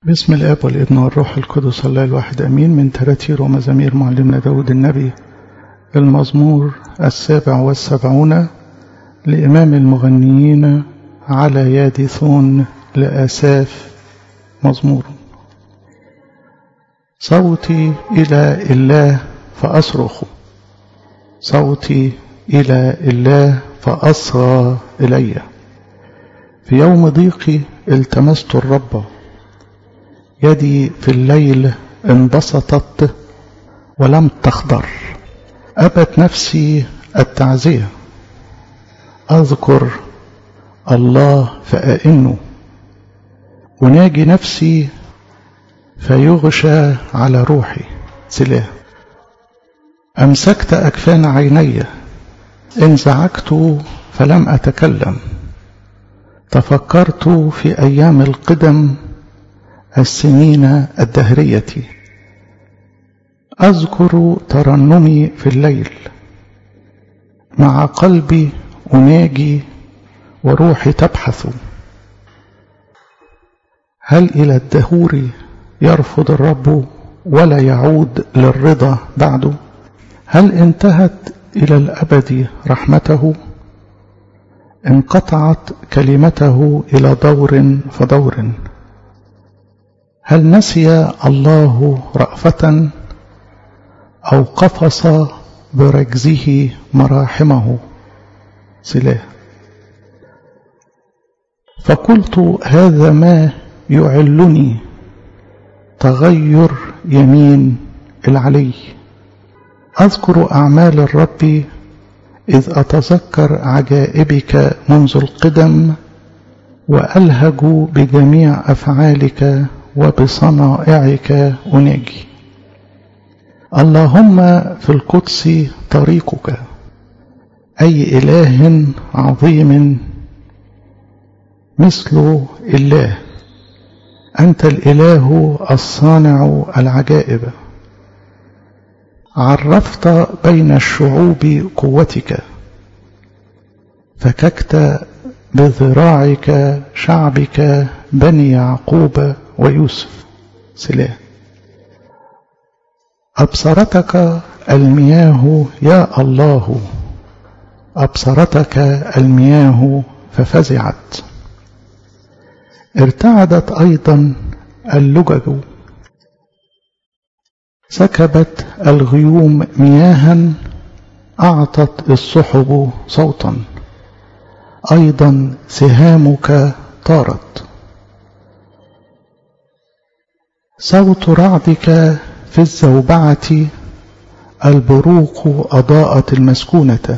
بسم الاب والابن والروح القدس الله الواحد امين من تراتير ومزامير معلمنا داود النبي المزمور السابع والسبعون لامام المغنيين على يد ثون لاساف مزمور صوتي الى الله فاصرخ صوتي الى الله فاصغى الي في يوم ضيقي التمست الرب يدي في الليل انبسطت ولم تخضر أبت نفسي التعزية أذكر الله فأئن أناجي نفسي فيغشى على روحي سلاه أمسكت أكفان عيني انزعجت فلم أتكلم تفكرت في أيام القدم السنين الدهرية أذكر ترنمي في الليل مع قلبي أناجي وروحي تبحث هل إلى الدهور يرفض الرب ولا يعود للرضا بعده هل انتهت إلى الأبد رحمته انقطعت كلمته إلى دور فدور هل نسي الله رأفة أو قفص برجزه مراحمه سلاه فقلت هذا ما يعلني تغير يمين العلي أذكر أعمال الرب إذ أتذكر عجائبك منذ القدم وألهج بجميع أفعالك وبصنائعك أناجي اللهم في القدس طريقك أي إله عظيم مثل الله أنت الإله الصانع العجائب عرفت بين الشعوب قوتك فككت بذراعك شعبك بني يعقوب ويوسف سلاه أبصرتك المياه يا الله أبصرتك المياه ففزعت ارتعدت أيضا اللجج سكبت الغيوم مياها أعطت السحب صوتا أيضا سهامك طارت صوت رعدك في الزوبعة البروق أضاءت المسكونة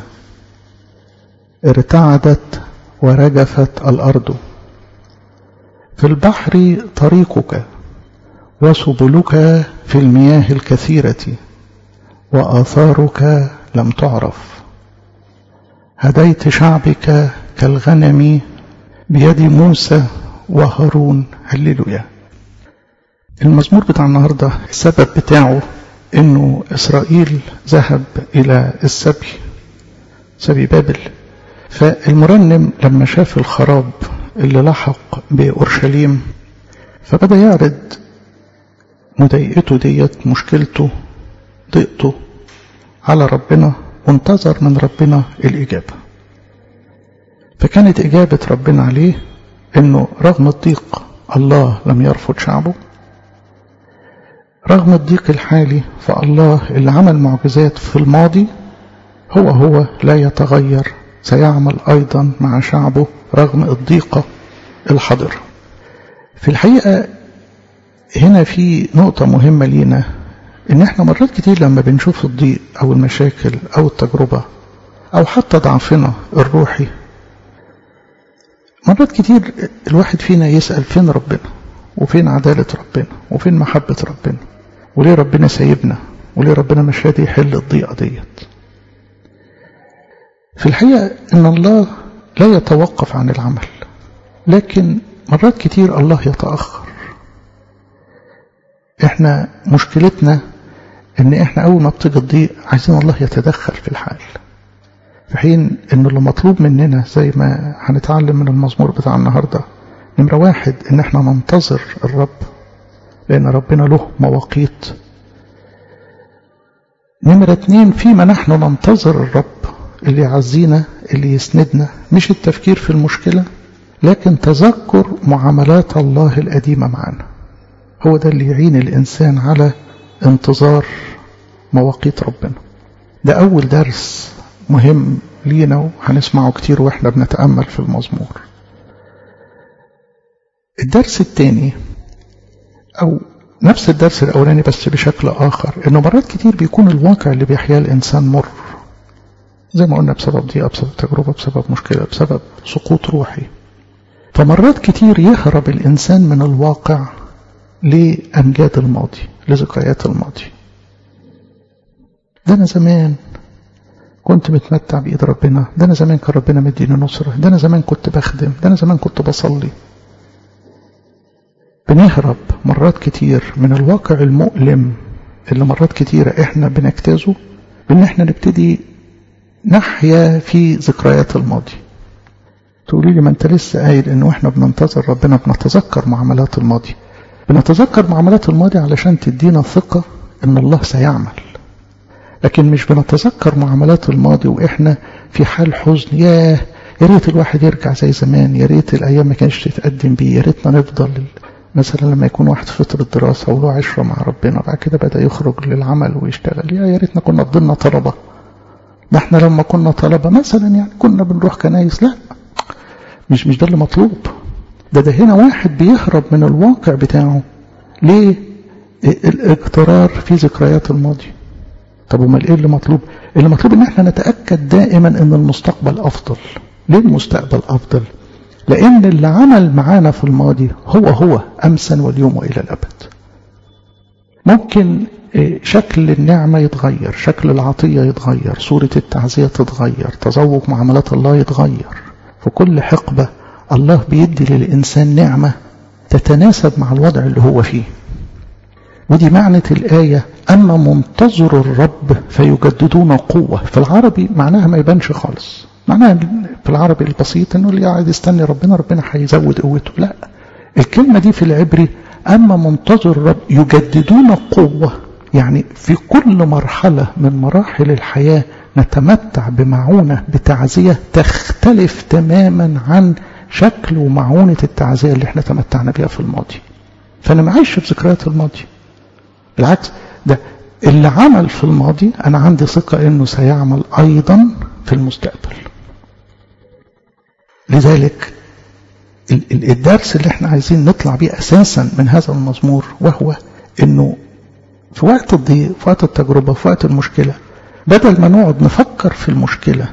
ارتعدت ورجفت الأرض في البحر طريقك وسبلك في المياه الكثيرة وآثارك لم تعرف هديت شعبك كالغنم بيد موسى وهارون هللويا المزمور بتاع النهاردة السبب بتاعه انه اسرائيل ذهب الى السبي سبي بابل فالمرنم لما شاف الخراب اللي لحق بأورشليم فبدأ يعرض مضايقته ديت مشكلته ضيقته على ربنا وانتظر من ربنا الإجابة فكانت إجابة ربنا عليه انه رغم الضيق الله لم يرفض شعبه رغم الضيق الحالي فالله اللي عمل معجزات في الماضي هو هو لا يتغير سيعمل أيضا مع شعبه رغم الضيقة الحاضرة في الحقيقة هنا في نقطة مهمة لينا إن إحنا مرات كتير لما بنشوف الضيق أو المشاكل أو التجربة أو حتى ضعفنا الروحي مرات كتير الواحد فينا يسأل فين ربنا وفين عدالة ربنا وفين محبة ربنا وليه ربنا سايبنا وليه ربنا مش راضي يحل الضيقة ديت في الحقيقة ان الله لا يتوقف عن العمل لكن مرات كتير الله يتأخر احنا مشكلتنا ان احنا اول ما بتيجي الضيق عايزين الله يتدخل في الحال في حين ان اللي مطلوب مننا زي ما هنتعلم من المزمور بتاع النهارده نمرة واحد ان احنا ننتظر الرب لأن ربنا له مواقيت نمرة اتنين فيما نحن ننتظر الرب اللي يعزينا اللي يسندنا مش التفكير في المشكلة لكن تذكر معاملات الله القديمة معنا هو ده اللي يعين الإنسان على انتظار مواقيت ربنا ده أول درس مهم لينا وهنسمعه كتير وإحنا بنتأمل في المزمور الدرس الثاني أو نفس الدرس الأولاني بس بشكل آخر إنه مرات كتير بيكون الواقع اللي بيحياه الإنسان مر زي ما قلنا بسبب ضيقة بسبب تجربة بسبب مشكلة بسبب سقوط روحي فمرات كتير يهرب الإنسان من الواقع لأمجاد الماضي لذكريات الماضي ده أنا زمان كنت متمتع بإيد ربنا ده أنا زمان كان ربنا مديني نصرة ده أنا زمان كنت بخدم ده أنا زمان كنت بصلي بنهرب مرات كتير من الواقع المؤلم اللي مرات كتيرة احنا بنجتازه بان احنا نبتدي نحيا في ذكريات الماضي تقولي لي ما انت لسه قايل انه احنا بننتظر ربنا بنتذكر معاملات الماضي بنتذكر معاملات الماضي علشان تدينا ثقة ان الله سيعمل لكن مش بنتذكر معاملات الماضي واحنا في حال حزن ياه يا ريت الواحد يرجع زي زمان يا ريت الايام ما كانش تتقدم بيه يا ريتنا نفضل مثلا لما يكون واحد في فترة دراسة وله عشرة مع ربنا بعد كده بدأ يخرج للعمل ويشتغل يا يا ريتنا كنا فضلنا طلبة ده احنا لما كنا طلبة مثلا يعني كنا بنروح كنايس لا مش مش ده اللي مطلوب ده ده هنا واحد بيهرب من الواقع بتاعه ليه الاقترار في ذكريات الماضي طب امال ايه اللي مطلوب اللي مطلوب ان احنا نتاكد دائما ان المستقبل افضل ليه المستقبل افضل لان اللي عمل معانا في الماضي هو هو امسا واليوم والى الابد ممكن شكل النعمة يتغير شكل العطية يتغير صورة التعزية تتغير تذوق معاملات الله يتغير في كل حقبة الله بيدي للإنسان نعمة تتناسب مع الوضع اللي هو فيه ودي معنى الآية أما منتظر الرب فيجددون قوة في العربي معناها ما يبانش خالص معناها في العربي البسيط انه اللي قاعد يستني ربنا ربنا هيزود قوته لا الكلمة دي في العبري أما منتظر الرب يجددون قوة يعني في كل مرحلة من مراحل الحياة نتمتع بمعونة بتعزية تختلف تماما عن شكل ومعونة التعزية اللي احنا تمتعنا بها في الماضي فأنا معيش في ذكريات الماضي بالعكس ده اللي عمل في الماضي أنا عندي ثقة أنه سيعمل أيضا في المستقبل لذلك الدرس اللي احنا عايزين نطلع بيه أساسا من هذا المزمور وهو أنه في وقت الضيق في وقت التجربة في وقت المشكلة بدل ما نقعد نفكر في المشكلة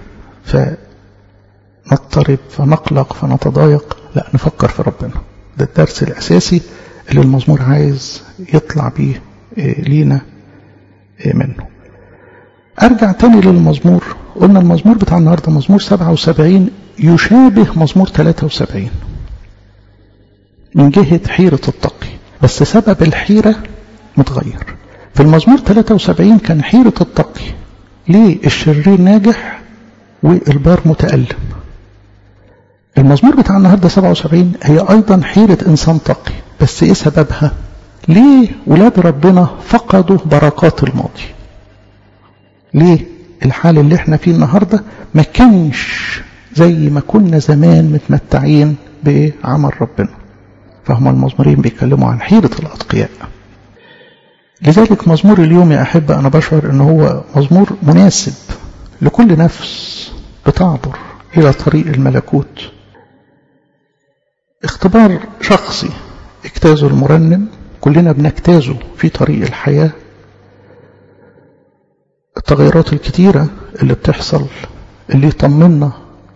فنضطرب فنقلق فنتضايق لا نفكر في ربنا ده الدرس الأساسي اللي المزمور عايز يطلع بيه لينا منه أرجع تاني للمزمور قلنا المزمور بتاع النهاردة مزمور 77 يشابه مزمور 73 من جهة حيرة التقي بس سبب الحيرة متغير في المزمور 73 كان حيرة التقي ليه الشرير ناجح والبار متألم المزمور بتاع النهاردة 77 هي أيضا حيرة إنسان تقي بس إيه سببها ليه ولاد ربنا فقدوا بركات الماضي ليه الحال اللي احنا فيه النهاردة ما كانش زي ما كنا زمان متمتعين بعمل ربنا فهم المزمورين بيتكلموا عن حيرة الأتقياء لذلك مزمور اليوم يا أحبة أنا بشعر أنه هو مزمور مناسب لكل نفس بتعبر إلى طريق الملكوت اختبار شخصي اجتازه المرنم كلنا بنجتازه في طريق الحياة التغيرات الكتيرة اللي بتحصل اللي يطمنا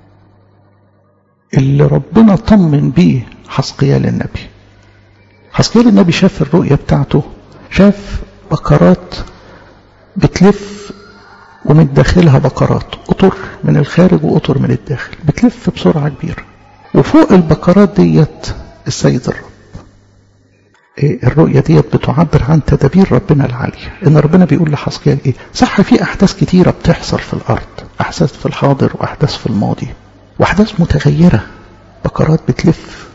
اللي ربنا طمن بيه حسقيال النبي حسقيال النبي شاف الرؤية بتاعته شاف بقرات بتلف ومن داخلها بقرات قطر من الخارج وقطر من الداخل بتلف بسرعة كبيرة وفوق البقرات ديت السيد الرب الرؤية ديت بتعبر عن تدابير ربنا العالية ان ربنا بيقول لحسقيال ايه صح في احداث كتيرة بتحصل في الارض احداث في الحاضر واحداث في الماضي واحداث متغيرة بقرات بتلف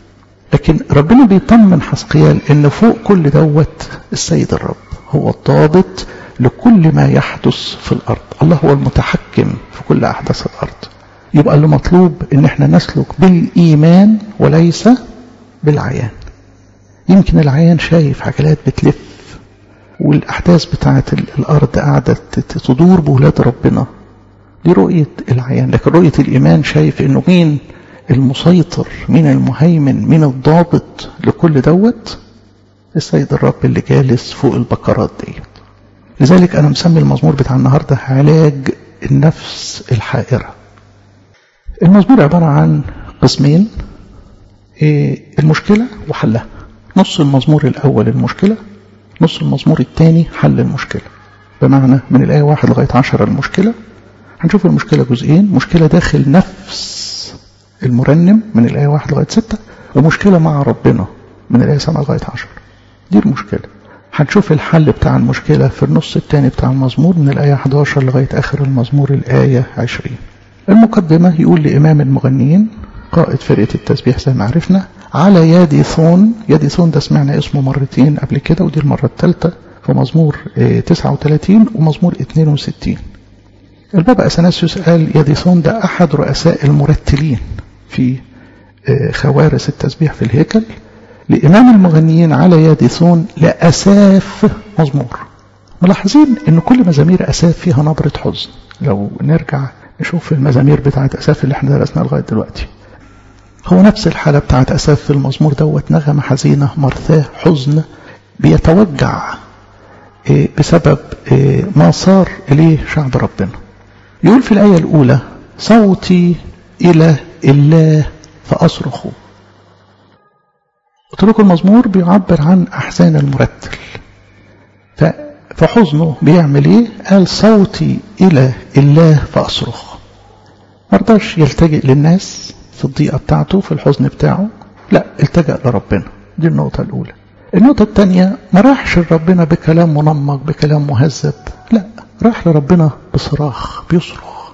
لكن ربنا بيطمن حسقيال ان فوق كل دوت السيد الرب هو الضابط لكل ما يحدث في الارض الله هو المتحكم في كل احداث الارض يبقى اللي مطلوب ان احنا نسلك بالايمان وليس بالعيان يمكن العيان شايف عجلات بتلف والاحداث بتاعه الارض قاعده تدور بولاد ربنا دي رؤيه العيان لكن رؤيه الايمان شايف انه مين المسيطر مين المهيمن مين الضابط لكل دوت السيد الرب اللي جالس فوق البكرات ديت لذلك انا مسمي المزمور بتاع النهارده علاج النفس الحائره المزمور عباره عن قسمين المشكله وحلها نص المزمور الاول المشكله نص المزمور الثاني حل المشكله بمعنى من الايه واحد لغايه عشرة المشكله هنشوف المشكله جزئين مشكله داخل نفس المرنم من الآية 1 لغاية 6 ومشكلة مع ربنا من الآية 7 لغاية 10 دي المشكلة هنشوف الحل بتاع المشكلة في النص الثاني بتاع المزمور من الآية 11 لغاية آخر المزمور الآية 20 المقدمة يقول لإمام المغنيين قائد فرقة التسبيح زي ما عرفنا على يدي ثون يدي ثون ده سمعنا اسمه مرتين قبل كده ودي المرة الثالثة في مزمور 39 ومزمور 62 البابا أثناسيوس قال يديثون ده أحد رؤساء المرتلين في خوارس التسبيح في الهيكل لإمام المغنيين على يديثون لأساف مزمور ملاحظين أن كل مزامير أساف فيها نبرة حزن لو نرجع نشوف المزامير بتاعة أساف اللي احنا درسناها لغاية دلوقتي هو نفس الحالة بتاعة أساف في المزمور دوت نغمة حزينة مرثاه حزن بيتوجع بسبب ما صار إليه شعب ربنا يقول في الآية الأولى صوتي إلى الله فأصرخ قلت لكم المزمور بيعبر عن أحزان المرتل فحزنه بيعمل إيه؟ قال صوتي إلى الله فأصرخ مرضاش يلتجئ للناس في الضيقة بتاعته في الحزن بتاعه لا التجأ لربنا دي النقطة الأولى النقطة الثانية ما راحش لربنا بكلام منمق بكلام مهذب لا راح لربنا بصراخ بيصرخ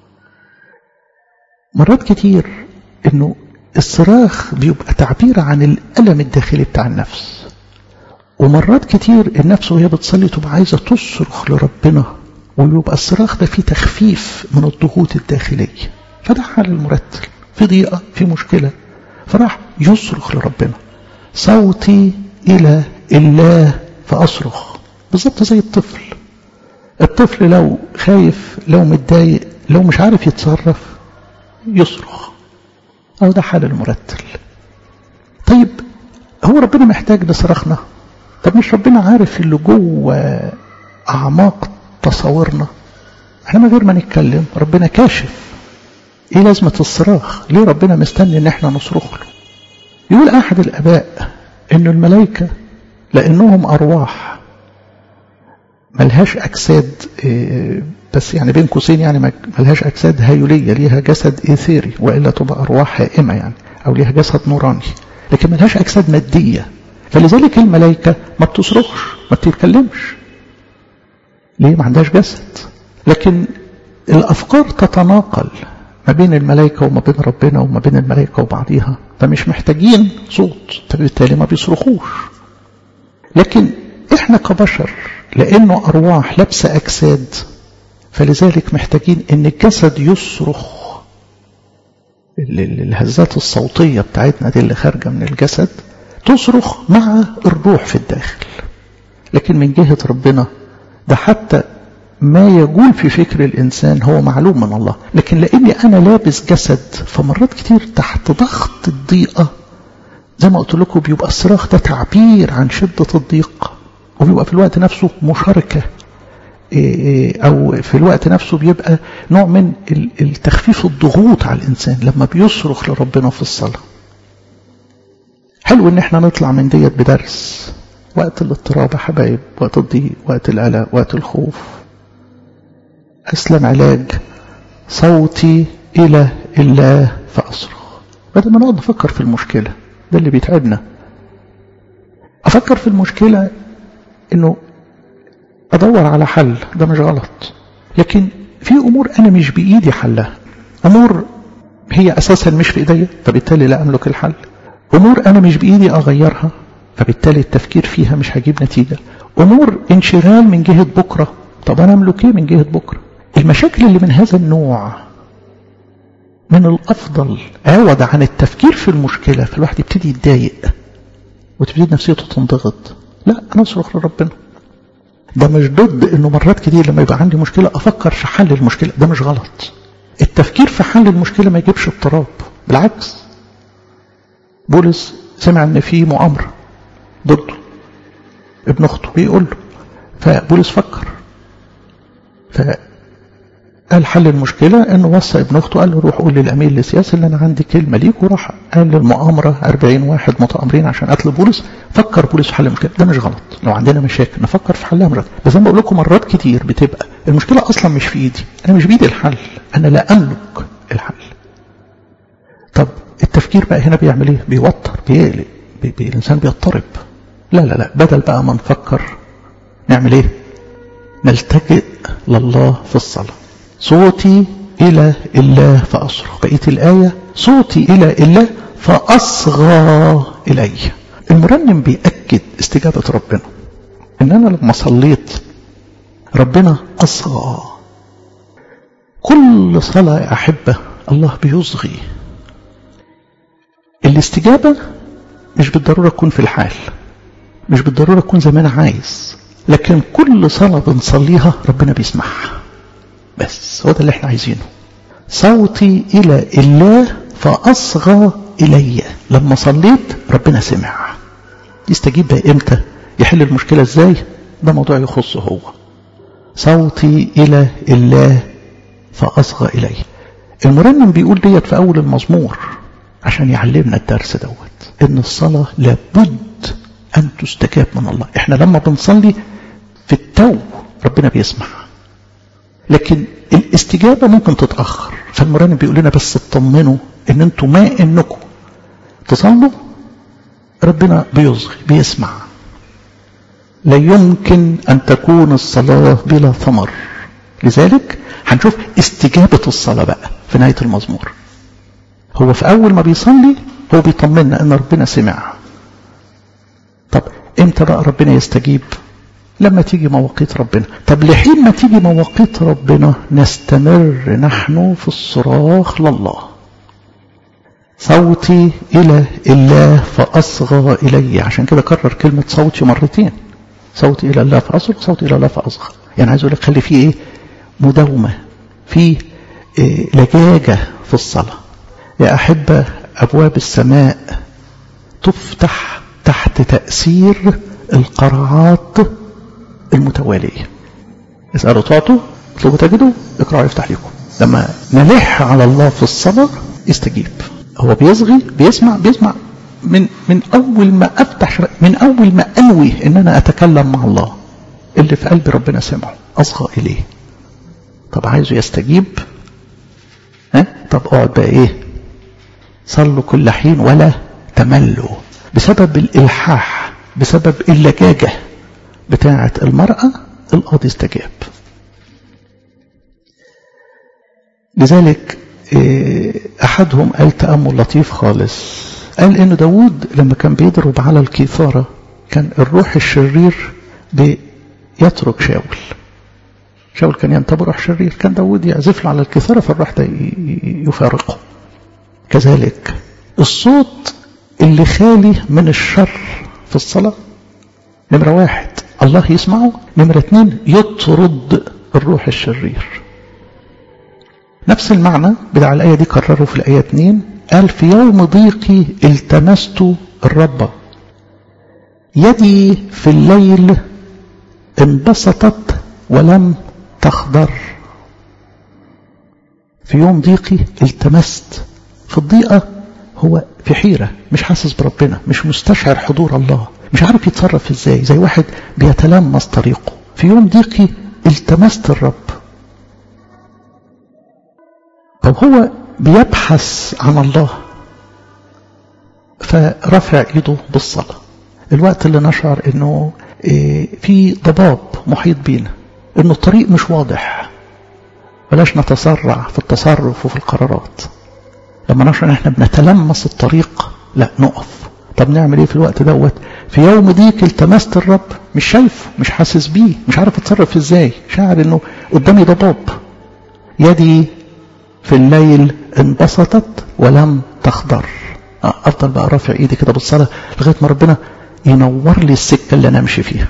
مرات كتير انه الصراخ بيبقى تعبير عن الألم الداخلي بتاع النفس ومرات كتير النفس وهي بتصلي تبقى عايزة تصرخ لربنا ويبقى الصراخ ده فيه تخفيف من الضغوط الداخلية فده حال المرتل في ضيقة في مشكلة فراح يصرخ لربنا صوتي إلى الله فأصرخ بالظبط زي الطفل الطفل لو خايف لو متضايق لو مش عارف يتصرف يصرخ أو ده حال المرتل طيب هو ربنا محتاج لصراخنا طب مش ربنا عارف اللي جوه أعماق تصورنا احنا من غير ما نتكلم ربنا كاشف ايه لازمة الصراخ ليه ربنا مستني ان احنا نصرخ له يقول احد الاباء ان الملائكة لانهم ارواح ملهاش اجساد بس يعني بين قوسين يعني ملهاش اجساد هيولية ليها جسد ايثيري والا تبقى ارواح هائمة يعني او ليها جسد نوراني لكن ملهاش اجساد مادية فلذلك الملائكة ما بتصرخش ما بتتكلمش ليه ما عندهاش جسد لكن الافكار تتناقل ما بين الملائكة وما بين ربنا وما بين الملائكة وبعضيها فمش محتاجين صوت فبالتالي ما بيصرخوش لكن احنا كبشر لانه ارواح لابسه اجساد فلذلك محتاجين ان الجسد يصرخ الهزات الصوتيه بتاعتنا دي اللي خارجه من الجسد تصرخ مع الروح في الداخل لكن من جهه ربنا ده حتى ما يجول في فكر الإنسان هو معلوم من الله لكن لأني أنا لابس جسد فمرات كتير تحت ضغط الضيقة زي ما قلت لكم بيبقى الصراخ ده تعبير عن شدة الضيق وبيبقى في الوقت نفسه مشاركة أو في الوقت نفسه بيبقى نوع من التخفيف الضغوط على الإنسان لما بيصرخ لربنا في الصلاة حلو إن احنا نطلع من ديت بدرس وقت الاضطراب يا حبايب وقت الضيق وقت القلق وقت الخوف أسلم علاج صوتي إلى الله فأصرخ بدل ما نقعد نفكر في المشكلة ده اللي بيتعبنا أفكر في المشكلة إنه أدور على حل ده مش غلط لكن في أمور أنا مش بإيدي حلها أمور هي أساسا مش في إيديا فبالتالي لا أملك الحل أمور أنا مش بإيدي أغيرها فبالتالي التفكير فيها مش هجيب نتيجة أمور انشغال من جهة بكرة طب أنا أملك إيه من جهة بكرة المشاكل اللي من هذا النوع من الأفضل عوض عن التفكير في المشكلة فالواحد يبتدي يتضايق وتبتدي نفسيته تنضغط لا أنا أصرخ لربنا ده مش ضد انه مرات كتير لما يبقى عندي مشكلة افكر في حل المشكلة ده مش غلط التفكير في حل المشكلة ما يجيبش اضطراب بالعكس بولس سمع ان في مؤامرة ضده ابن اخته بيقول له فبولس فكر فقال حل المشكلة انه وصى ابن اخته قال له روح قول للامير السياسي اللي انا عندي كلمة ليك وراح قال للمؤامرة 40 واحد متآمرين عشان قتل بولس فكر بولس في حل المشكلة ده مش غلط لو عندنا مشاكل نفكر في حلها مرات بس انا بقول لكم مرات كتير بتبقى المشكلة اصلا مش في ايدي انا مش بايدي الحل انا لا املك الحل طب التفكير بقى هنا بيعمل ايه بيوتر بيقلق بي بي الانسان بيضطرب لا لا لا بدل بقى ما نفكر نعمل ايه نلتجئ لله في الصلاة صوتي إلى الله فأصرخ بقية الآية صوتي إلى الله فأصغى إلي المرنم بيأكد استجابة ربنا إن أنا لما صليت ربنا أصغى كل صلاة يا أحبة الله بيصغي الاستجابة مش بالضرورة تكون في الحال مش بالضرورة تكون زي ما أنا عايز لكن كل صلاة بنصليها ربنا بيسمعها بس هو ده اللي احنا عايزينه صوتي إلى الله فأصغى إلي لما صليت ربنا سمع يستجيب بقى إمتى يحل المشكلة إزاي ده موضوع يخصه هو صوتي إلى الله فأصغى إلي المرنم بيقول ديت في أول المزمور عشان يعلمنا الدرس دوت إن الصلاة لابد أن تستجاب من الله إحنا لما بنصلي في التو ربنا بيسمع لكن الاستجابة ممكن تتأخر فالمرنم بيقول لنا بس اطمنوا ان انتوا ما انكم تصلوا ربنا بيصغي بيسمع لا يمكن ان تكون الصلاة بلا ثمر لذلك هنشوف استجابة الصلاة بقى في نهاية المزمور هو في اول ما بيصلي هو بيطمنا ان ربنا سمع طب امتى بقى ربنا يستجيب لما تيجي مواقيت ربنا طب لحين ما تيجي مواقيت ربنا نستمر نحن في الصراخ لله صوتي إلى الله فأصغى إلي عشان كده كرر كلمة صوتي مرتين صوتي إلى الله فأصغى صوتي إلى الله فأصغى يعني عايز أقول لك خلي فيه إيه مداومة في إيه لجاجة في الصلاة يا أحبة أبواب السماء تفتح تحت تأثير القرعات المتوالية اسألوا تعطوا اطلبوا تجدوا اقرأوا يفتح لكم لما نلح على الله في الصبر يستجيب هو بيصغي بيسمع بيسمع من من اول ما افتح شرق من اول ما انوي ان انا اتكلم مع الله اللي في قلبي ربنا سمعه اصغى اليه طب عايزه يستجيب ها طب اقعد بقى ايه صلوا كل حين ولا تملوا بسبب الالحاح بسبب اللجاجه بتاعة المرأة القاضي استجاب لذلك أحدهم قال تأمل لطيف خالص قال إن داود لما كان بيضرب على الكيثارة كان الروح الشرير بيترك شاول شاول كان ينتبه روح شرير كان داود يعزف له على الكيثارة فالروح ده يفارقه كذلك الصوت اللي خالي من الشر في الصلاة نمرة واحد الله يسمعه نمرة اتنين يطرد الروح الشرير نفس المعنى بتاع الآية دي كرره في الآية اتنين قال في يوم ضيقي التمست الرب يدي في الليل انبسطت ولم تخضر في يوم ضيقي التمست في الضيقة هو في حيرة مش حاسس بربنا مش مستشعر حضور الله مش عارف يتصرف ازاي زي واحد بيتلمس طريقه في يوم ضيقي التمست الرب طب هو بيبحث عن الله فرفع ايده بالصلاة الوقت اللي نشعر انه في ضباب محيط بينا انه الطريق مش واضح بلاش نتسرع في التصرف وفي القرارات لما نشعر ان احنا بنتلمس الطريق لا نقف طب نعمل ايه في الوقت دوت في يوم ضيق التمست الرب مش شايفه مش حاسس بيه مش عارف اتصرف ازاي شاعر انه قدامي ضباب يدي في الليل انبسطت ولم تخضر افضل بقى رافع ايدي كده بالصلاه لغايه ما ربنا ينور لي السكه اللي انا امشي فيها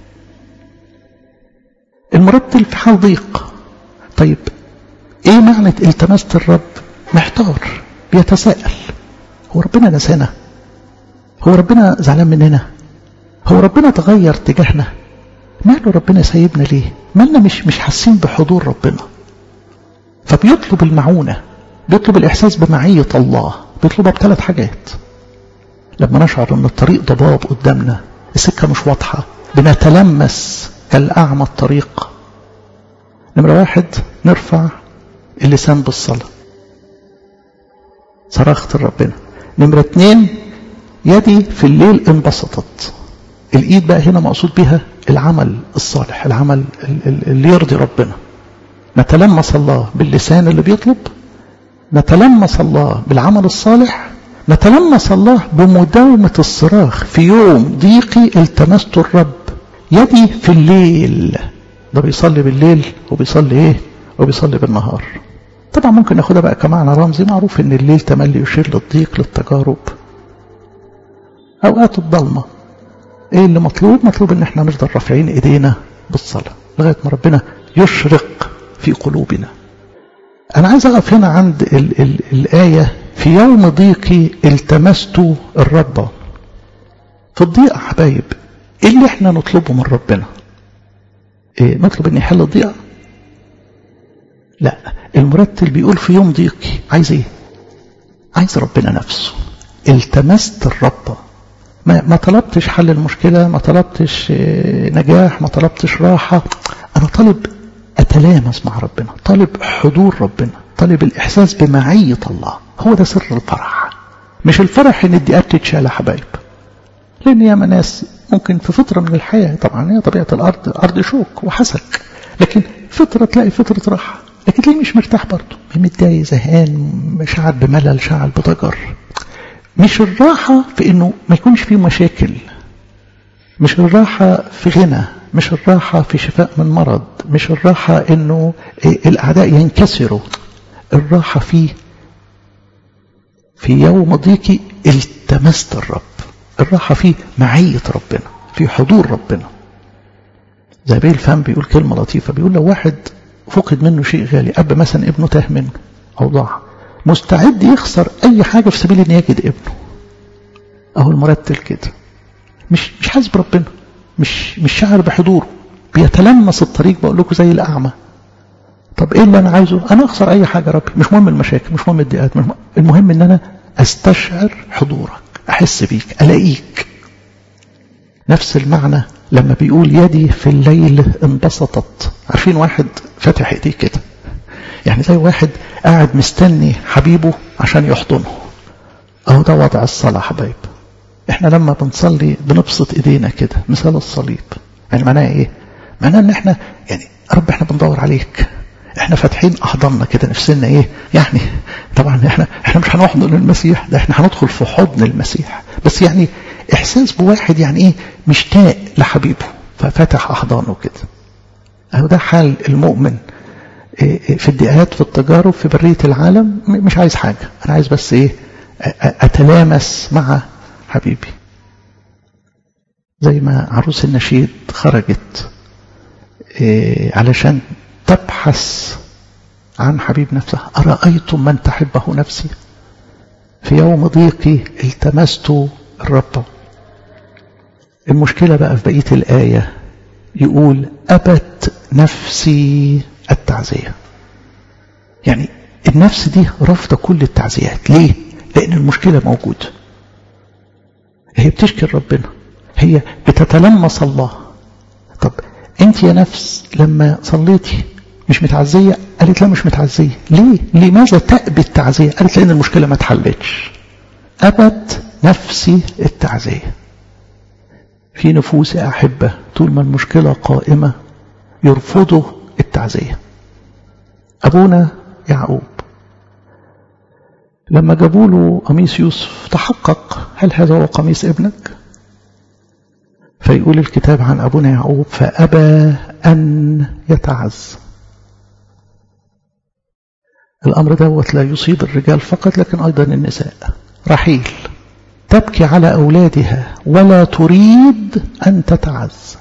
المرتل في حال ضيق طيب ايه معنى التمست الرب محتار بيتساءل هو ربنا نسانا هو ربنا زعلان مننا هو ربنا تغير تجاهنا ماله ربنا سايبنا ليه مالنا مش مش حاسين بحضور ربنا فبيطلب المعونة بيطلب الإحساس بمعية الله بيطلبها بثلاث حاجات لما نشعر أن الطريق ضباب قدامنا السكة مش واضحة بنتلمس كالأعمى الطريق نمرة واحد نرفع اللسان بالصلاة صرخت لربنا نمرة اتنين يدي في الليل انبسطت الايد بقى هنا مقصود بها العمل الصالح العمل اللي يرضي ربنا نتلمس الله باللسان اللي بيطلب نتلمس الله بالعمل الصالح نتلمس الله بمداومة الصراخ في يوم ضيقي التمست الرب يدي في الليل ده بيصلي بالليل وبيصلي ايه وبيصلي بالنهار طبعا ممكن ناخدها بقى كمعنى رمزي معروف ان الليل تملي يشير للضيق للتجارب اوقات الضلمه ايه اللي مطلوب مطلوب ان احنا نفضل رافعين ايدينا بالصلاه لغايه ما ربنا يشرق في قلوبنا انا عايز اقف هنا عند ال ال الايه في يوم ضيقي التمست الرب في الضيق يا حبايب ايه اللي احنا نطلبه من ربنا إيه نطلب ان يحل الضيقه لا المرتل بيقول في يوم ضيقي عايز ايه عايز ربنا نفسه التمست الرب ما, ما طلبتش حل المشكلة ما طلبتش نجاح ما طلبتش راحة أنا طالب أتلامس مع ربنا طالب حضور ربنا طالب الإحساس بمعية الله هو ده سر الفرح مش الفرح إن الدقات تتشال يا حبايب لأن ياما ناس ممكن في فترة من الحياة طبعا هي طبيعة الأرض أرض شوك وحسك لكن فترة تلاقي فترة راحة لكن تلاقيه مش مرتاح برضه متضايق زهقان شعر بملل شعر بضجر مش الراحة في انه ما يكونش فيه مشاكل مش الراحة في غنى مش الراحة في شفاء من مرض مش الراحة انه الاعداء ينكسروا الراحة في في يوم ضيقي التمست الرب الراحة في معية ربنا في حضور ربنا زي بيه الفهم بيقول كلمة لطيفة بيقول لو واحد فقد منه شيء غالي أب مثلا ابنه تاه منه أو ضاع مستعد يخسر أي حاجة في سبيل أن يجد ابنه أهو المرتل كده مش مش حاسس بربنا مش مش شاعر بحضوره بيتلمس الطريق بقول لكم زي الأعمى طب ايه اللي انا عايزه انا اخسر اي حاجه يا ربي مش مهم المشاكل مش مهم الضيقات مش مهم. المهم ان انا استشعر حضورك احس بيك الاقيك نفس المعنى لما بيقول يدي في الليل انبسطت عارفين واحد فاتح ايديه كده يعني زي واحد قاعد مستني حبيبه عشان يحضنه اهو ده وضع الصلاه حبايب احنا لما بنصلي بنبسط ايدينا كده مثال الصليب يعني معناه ايه معناه ان احنا يعني رب احنا بندور عليك احنا فاتحين احضاننا كده نفسنا ايه يعني طبعا احنا احنا مش هنحضن المسيح ده احنا هندخل في حضن المسيح بس يعني احساس بواحد يعني ايه مشتاق لحبيبه ففتح احضانه كده اهو ده حال المؤمن في الدقات في التجارب في برية العالم مش عايز حاجة انا عايز بس ايه اتلامس مع حبيبي زي ما عروس النشيد خرجت إيه علشان تبحث عن حبيب نفسها أرأيتم من تحبه نفسي في يوم ضيقي التمست الرب المشكلة بقى في بقية الآية يقول أبت نفسي التعزية يعني النفس دي رافضة كل التعزيات ليه؟ لأن المشكلة موجودة هي بتشكي ربنا هي بتتلمس الله طب انت يا نفس لما صليتي مش متعزية قالت لا مش متعزية ليه لماذا تأبي التعزية قالت لأن المشكلة ما اتحلتش أبت نفسي التعزية في نفوس أحبة طول ما المشكلة قائمة يرفضوا التعزية أبونا يعقوب لما جابوا له قميص يوسف تحقق هل هذا هو قميص ابنك فيقول الكتاب عن أبونا يعقوب فأبى أن يتعز الأمر دوت لا يصيب الرجال فقط لكن أيضا النساء رحيل تبكي على أولادها ولا تريد أن تتعز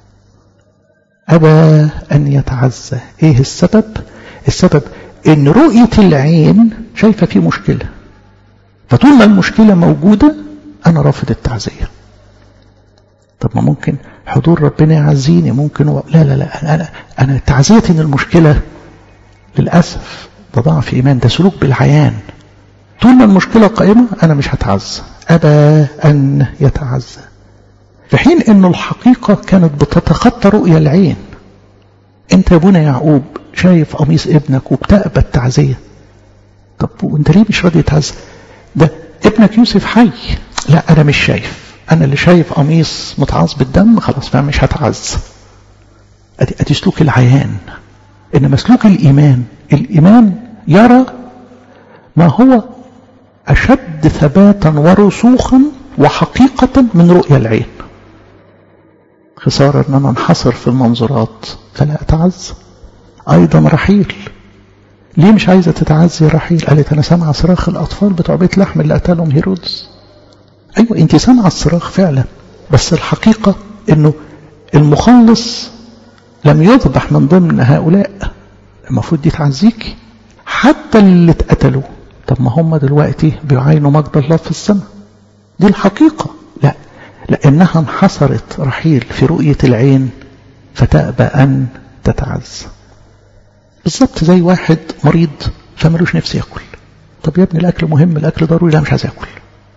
أبى أن يتعزى إيه السبب السبب إن رؤية العين شايفة في مشكلة فطول ما المشكلة موجودة أنا رافض التعزية طب ما ممكن حضور ربنا يعزيني ممكن و... لا لا لا أنا أنا تعزية إن المشكلة للأسف ده ضعف إيمان ده سلوك بالعيان طول ما المشكلة قائمة أنا مش هتعزى أبى أن يتعزى في حين أنه الحقيقة كانت بتتخطى رؤية العين أنت يا ابونا يعقوب شايف قميص ابنك وبتقبل التعزية طب وانت ليه مش راضي تعزى ده ابنك يوسف حي لا أنا مش شايف أنا اللي شايف قميص متعاص بالدم خلاص فأنا مش هتعزى أدي, أدي سلوك العيان إنما سلوك الإيمان الإيمان يرى ما هو أشد ثباتا ورسوخا وحقيقة من رؤية العين خسارة أن أنا انحصر في المنظورات فلا أتعز أيضا رحيل ليه مش عايزة تتعزي رحيل قالت أنا سامعة صراخ الأطفال بتوع بيت لحم اللي قتلهم هيرودس أيوة أنت سامعة الصراخ فعلا بس الحقيقة أنه المخلص لم يذبح من ضمن هؤلاء المفروض دي تعزيكي حتى اللي اتقتلوا طب ما هم دلوقتي بيعاينوا مجد الله في السماء دي الحقيقة لا لأنها انحصرت رحيل في رؤية العين فتأبى أن تتعز بالظبط زي واحد مريض فملوش نفس ياكل طب يا ابني الأكل مهم الأكل ضروري لا مش عايز ياكل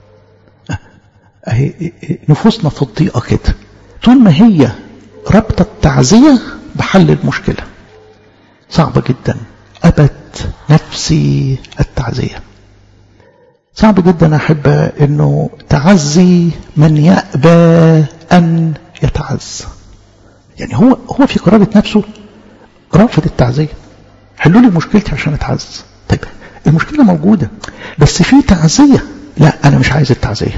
أهي نفوسنا في الضيقة كده طول ما هي رابطة التعزية بحل المشكلة صعبة جدا أبت نفسي التعزية صعب جدا أحب أنه تعزي من يأبى أن يتعز يعني هو هو في قرارة نفسه رافض التعزية حلوا لي مشكلتي عشان أتعز طيب المشكلة موجودة بس في تعزية لا أنا مش عايز التعزية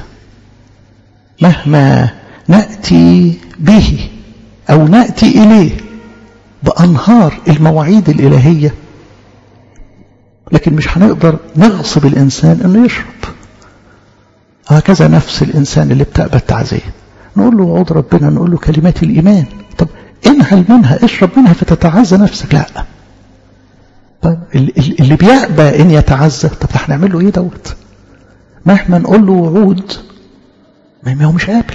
مهما نأتي به أو نأتي إليه بأنهار المواعيد الإلهية لكن مش هنقدر نغصب الإنسان أنه يشرب هكذا نفس الإنسان اللي بتقبل التعزية نقول له وعود ربنا نقول له كلمات الإيمان طب انهل منها اشرب منها فتتعزى نفسك لا طيب اللي بيأبى ان يتعزى طب هنعمل له ايه دوت مهما نقول له وعود ما هو مش قابل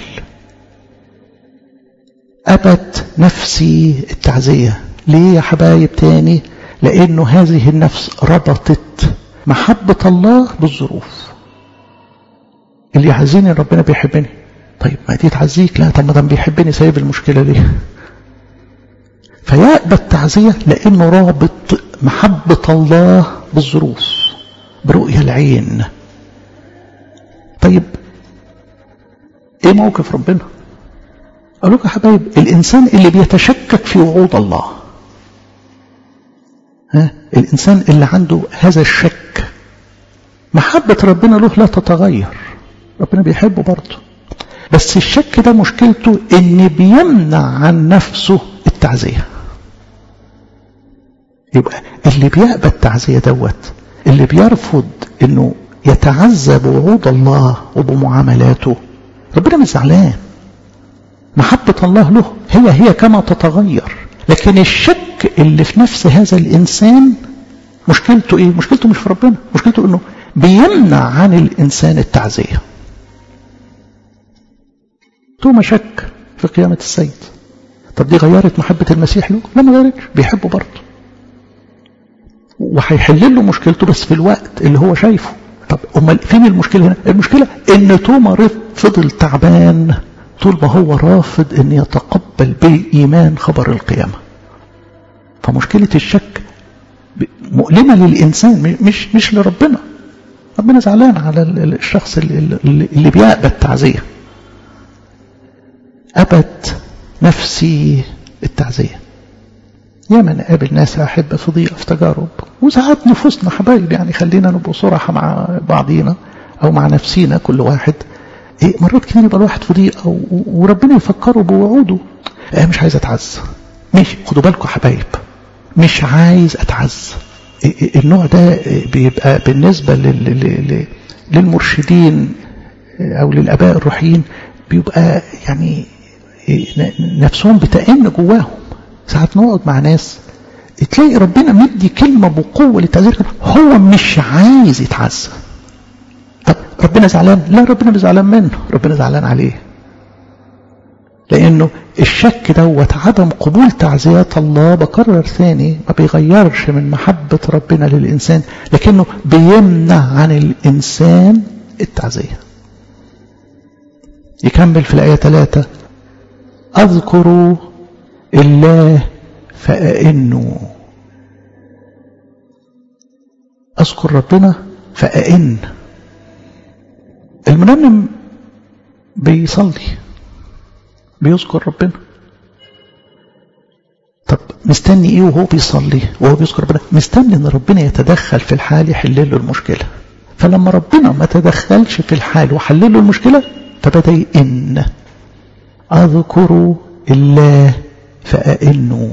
أبت نفسي التعزية ليه يا حبايب تاني لأنه هذه النفس ربطت محبة الله بالظروف اللي يعزيني ربنا بيحبني طيب ما دي تعزيك لا طب ما دام بيحبني سايب المشكلة ليه فيأبى التعزية لأنه رابط محبة الله بالظروف برؤية العين طيب ايه موقف ربنا قالوا يا حبايب الإنسان اللي بيتشكك في وعود الله ها الإنسان اللي عنده هذا الشك محبة ربنا له لا تتغير ربنا بيحبه برضه بس الشك ده مشكلته ان بيمنع عن نفسه التعزية يبقى اللي بيقبل التعزية دوت اللي بيرفض انه يتعزى بوعود الله وبمعاملاته ربنا مش زعلان محبة الله له هي هي كما تتغير لكن الشك اللي في نفس هذا الإنسان مشكلته إيه؟ مشكلته مش في ربنا مشكلته إنه بيمنع عن الإنسان التعزية توما شك في قيامة السيد طب دي غيرت محبة المسيح له؟ لا ما غيرتش بيحبه برضه وهيحل له مشكلته بس في الوقت اللي هو شايفه طب امال فين المشكله هنا المشكله ان توما فضل تعبان طول ما هو رافض ان يتقبل بالايمان خبر القيامه فمشكله الشك مؤلمه للانسان مش مش لربنا ربنا زعلان على الشخص اللي, اللي بيقبل التعزيه أبت نفسي التعزية يا من قابل ناس أحب في ضيقة في تجارب وساعات نفوسنا حبايب يعني خلينا نبقى صراحة مع بعضينا أو مع نفسينا كل واحد إيه مرات كتير يبقى الواحد في ضيقة وربنا يفكره بوعوده إيه مش عايز أتعز ماشي خدوا بالكم حبايب مش عايز أتعز إيه النوع ده بيبقى بالنسبة لل... للمرشدين أو للآباء الروحيين بيبقى يعني نفسهم بتأن جواهم ساعات نقعد مع ناس تلاقي ربنا مدي كلمة بقوة للتعزير هو مش عايز يتعزى طب ربنا زعلان لا ربنا مش زعلان منه ربنا زعلان عليه لأنه الشك دوت عدم قبول تعزيات الله بكرر ثاني ما بيغيرش من محبة ربنا للإنسان لكنه بيمنع عن الإنسان التعزية يكمل في الآية ثلاثة أذكر الله فأئنوا أذكر ربنا فأئن المنمم بيصلي بيذكر ربنا طب مستني ايه وهو بيصلي وهو بيذكر ربنا مستني ان ربنا يتدخل في الحال يحل له المشكله فلما ربنا ما تدخلش في الحال وحل له المشكله فبدا يئن اذكر الله فأئنوا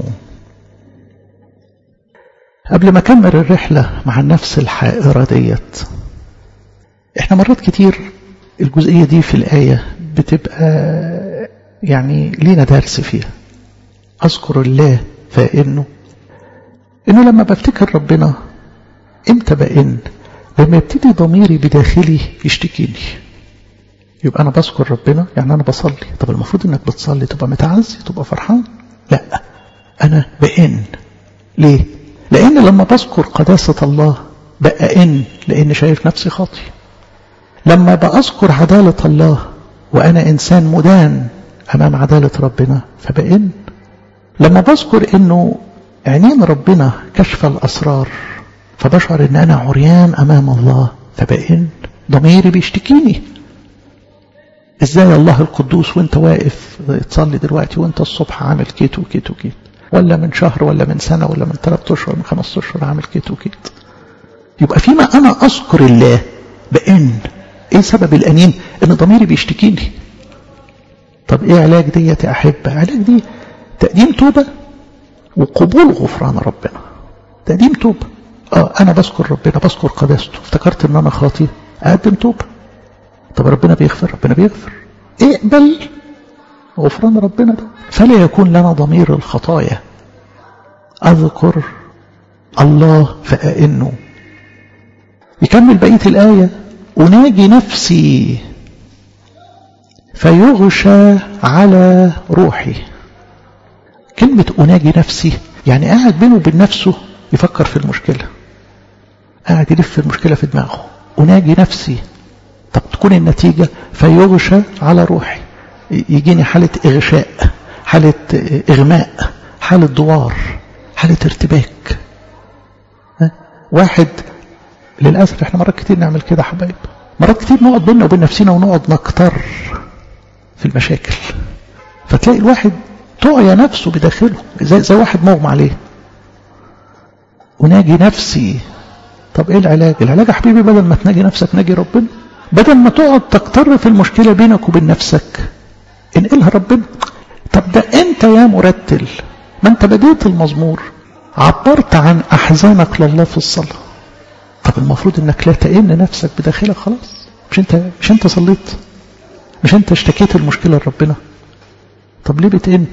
قبل ما أكمل الرحلة مع النفس الحائرة ديت احنا مرات كتير الجزئية دي في الآية بتبقى يعني لينا درس فيها أذكر الله فإنه إنه لما بفتكر ربنا إمتى بإن لما يبتدي ضميري بداخلي يشتكيني يبقى أنا بذكر ربنا يعني أنا بصلي طب المفروض إنك بتصلي تبقى متعزي تبقى فرحان لا أنا بإن ليه لأن لما بذكر قداسة الله بأئن لأن شايف نفسي خاطي لما بأذكر عدالة الله وأنا إنسان مدان أمام عدالة ربنا فبئن لما بذكر إنه عينين ربنا كشف الأسرار فبشعر إن أنا عريان أمام الله فبئن ضميري بيشتكيني إزاي الله القدوس وانت واقف تصلي دلوقتي وانت الصبح عامل كيت وكيت وكيت ولا من شهر ولا من سنة ولا من ثلاثة أشهر من خمسة أشهر عامل كيت وكيت يبقى فيما أنا أذكر الله بإن إيه سبب الأنين إن ضميري بيشتكيني طب إيه علاج دي يا أحبة علاج دي تقديم توبة وقبول غفران ربنا تقديم توبة آه أنا بذكر ربنا بذكر قداسته افتكرت إن أنا خاطي أقدم توبة طب ربنا بيغفر ربنا بيغفر اقبل غفران ربنا ده فلا يكون لنا ضمير الخطايا أذكر الله فأئنه يكمل بقية الآية أناجي نفسي فيغشى على روحي كلمة أناجي نفسي يعني قاعد بينه وبين نفسه يفكر في المشكلة قاعد يلف المشكلة في دماغه أناجي نفسي طب تكون النتيجة فيغشى على روحي يجيني حالة إغشاء حالة إغماء حالة دوار حالة ارتباك واحد للأسف احنا مرات كتير نعمل كده حبايب مرات كتير نقعد بيننا وبين نفسنا ونقعد نكتر في المشاكل فتلاقي الواحد طعي نفسه بداخله زي, زي واحد مغمى عليه وناجي نفسي طب ايه العلاج العلاج يا حبيبي بدل ما تناجي نفسك ناجي ربنا بدل ما تقعد تقتر في المشكلة بينك وبين نفسك انقلها ربنا طب ده انت يا مرتل ما انت بديت المزمور عبرت عن احزانك لله في الصلاة طب المفروض انك لا تئن نفسك بداخلك خلاص مش انت مش انت صليت مش انت اشتكيت المشكلة لربنا طب ليه بتئن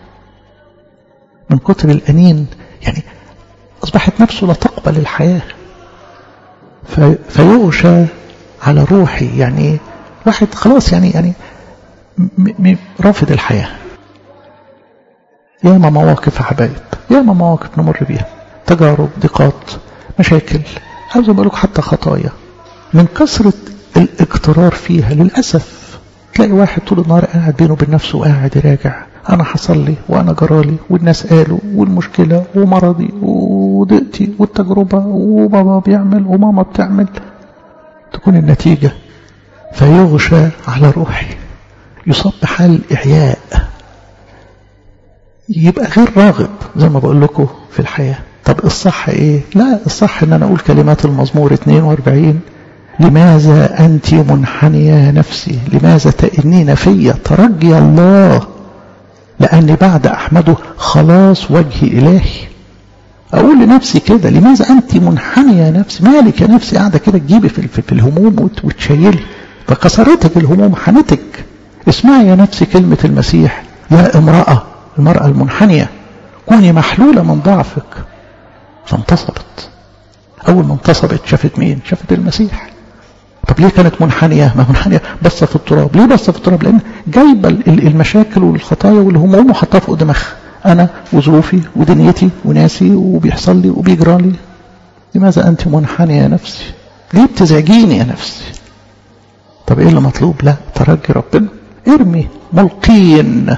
من كتر الانين يعني اصبحت نفسه لا تقبل الحياة في فيغشى على روحي يعني واحد خلاص يعني يعني رافض الحياة ياما مواقف يا حبايب ياما مواقف نمر بيها تجارب ضيقات مشاكل عاوز اقول لك حتى خطايا من كثرة الاقترار فيها للأسف تلاقي واحد طول النهار قاعد بينه وبين نفسه قاعد يراجع أنا حصل لي وأنا جرالي والناس قالوا والمشكلة ومرضي وضيقتي والتجربة وبابا بيعمل وماما بتعمل تكون النتيجة فيغشى على روحي يصاب بحال إعياء يبقى غير راغب زي ما بقول لكم في الحياة طب الصح ايه لا الصح ان انا اقول كلمات المزمور 42 لماذا أنت منحنية نفسي لماذا تئنين في ترجي الله لأني بعد أحمده خلاص وجه إلهي أقول لنفسي كده لماذا أنت منحنية نفسي مالك يا نفسي قاعدة كده تجيبي في, في, في الهموم وتشيلي فكسرتك الهموم حنتك اسمعي يا نفسي كلمة المسيح يا امرأة المرأة المنحنية كوني محلولة من ضعفك فانتصبت أول ما انتصبت شافت مين شافت المسيح طب ليه كانت منحنية ما منحنية بصة في التراب ليه بصة في التراب لأن جايبة المشاكل والخطايا والهموم وحطها فوق دماغها أنا وظروفي ودنيتي وناسي وبيحصل لي وبيجرى لي لماذا أنت منحنية يا نفسي ليه بتزعجيني يا نفسي طب إيه اللي مطلوب لا ترجي ربنا ارمي ملقين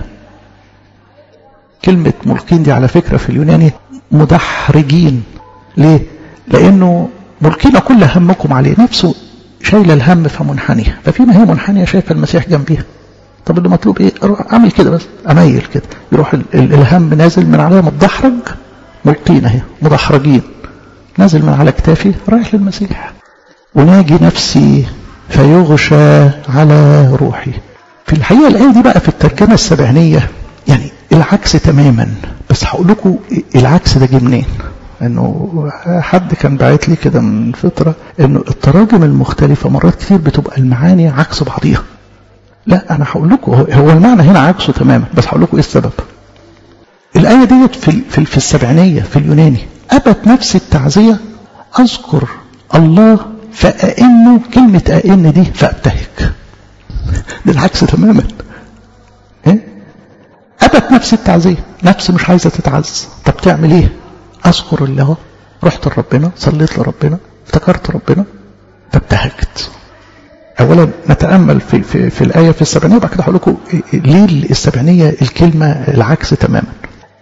كلمة ملقين دي على فكرة في اليوناني مدحرجين ليه لأنه ملقين كل همكم عليه نفسه شايله الهم فمنحنيه ففيما هي منحنيه شايفه المسيح جنبيها طب اللي مطلوب ايه اعمل كده بس اميل كده يروح ال ال الهم نازل من عليها متدحرج ملقين اهي مدحرجين نازل من على كتافي رايح للمسيح وناجي نفسي فيغشى على روحي في الحقيقه الايه دي بقى في الترجمه السبعينيه يعني العكس تماما بس هقول لكم العكس ده جه منين انه حد كان باعت لي كده من فتره انه التراجم المختلفه مرات كتير بتبقى المعاني عكس بعضيها لا انا هقول لكم هو المعنى هنا عكسه تماما بس هقول لكم ايه السبب الايه ديت في في, في السبعينيه في اليوناني ابت نفس التعزيه اذكر الله فأئن كلمة أئن دي فأبتهك ده العكس تماما إيه؟ أبت نفس التعزية نفس مش عايزة تتعز طب تعمل إيه أذكر الله رحت لربنا صليت لربنا افتكرت ربنا فابتهجت أولا نتأمل في, في, في الآية في السبعينية وبعد كده هقول لكم ليه السبعينية الكلمة العكس تماما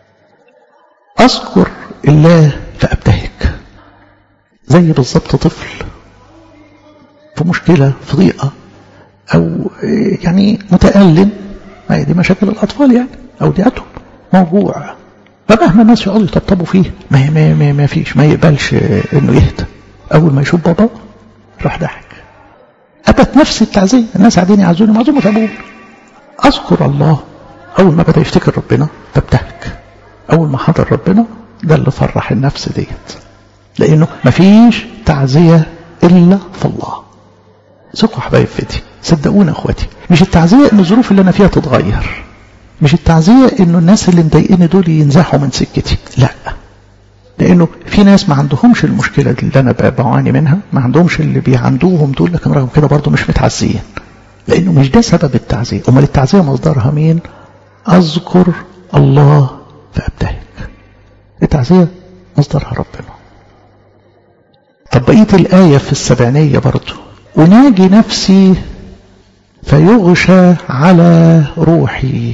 أذكر الله فأبتهج زي بالظبط طفل في مشكلة في ضيقة أو يعني متألم ما هي دي مشاكل الأطفال يعني أو دياتهم موجوع فمهما الناس يقعدوا يطبطبوا فيه ما, ما, ما, ما فيش ما يقبلش إنه يهدى أول ما يشوف بابا راح ضحك أبت نفس التعزية الناس قاعدين يعزوني معزومة أبوه أذكر الله أول ما بدأ يفتكر ربنا فابتهج أول ما حضر ربنا ده اللي فرح النفس ديت لأنه مفيش تعزية إلا في الله ثقوا حبايب في دي صدقونا اخواتي مش التعزية ان الظروف اللي انا فيها تتغير مش التعزية انه الناس اللي مضايقني دول ينزحوا من سكتي لا لانه في ناس ما عندهمش المشكلة اللي انا بعاني منها ما عندهمش اللي بيعندوهم دول لكن رغم كده برضه مش متعزيين لانه مش ده سبب التعزية امال التعزية مصدرها مين اذكر الله فابتهج التعزية مصدرها ربنا طب بقية الآية في السبعينية برضه أناجي نفسي فيغشى على روحي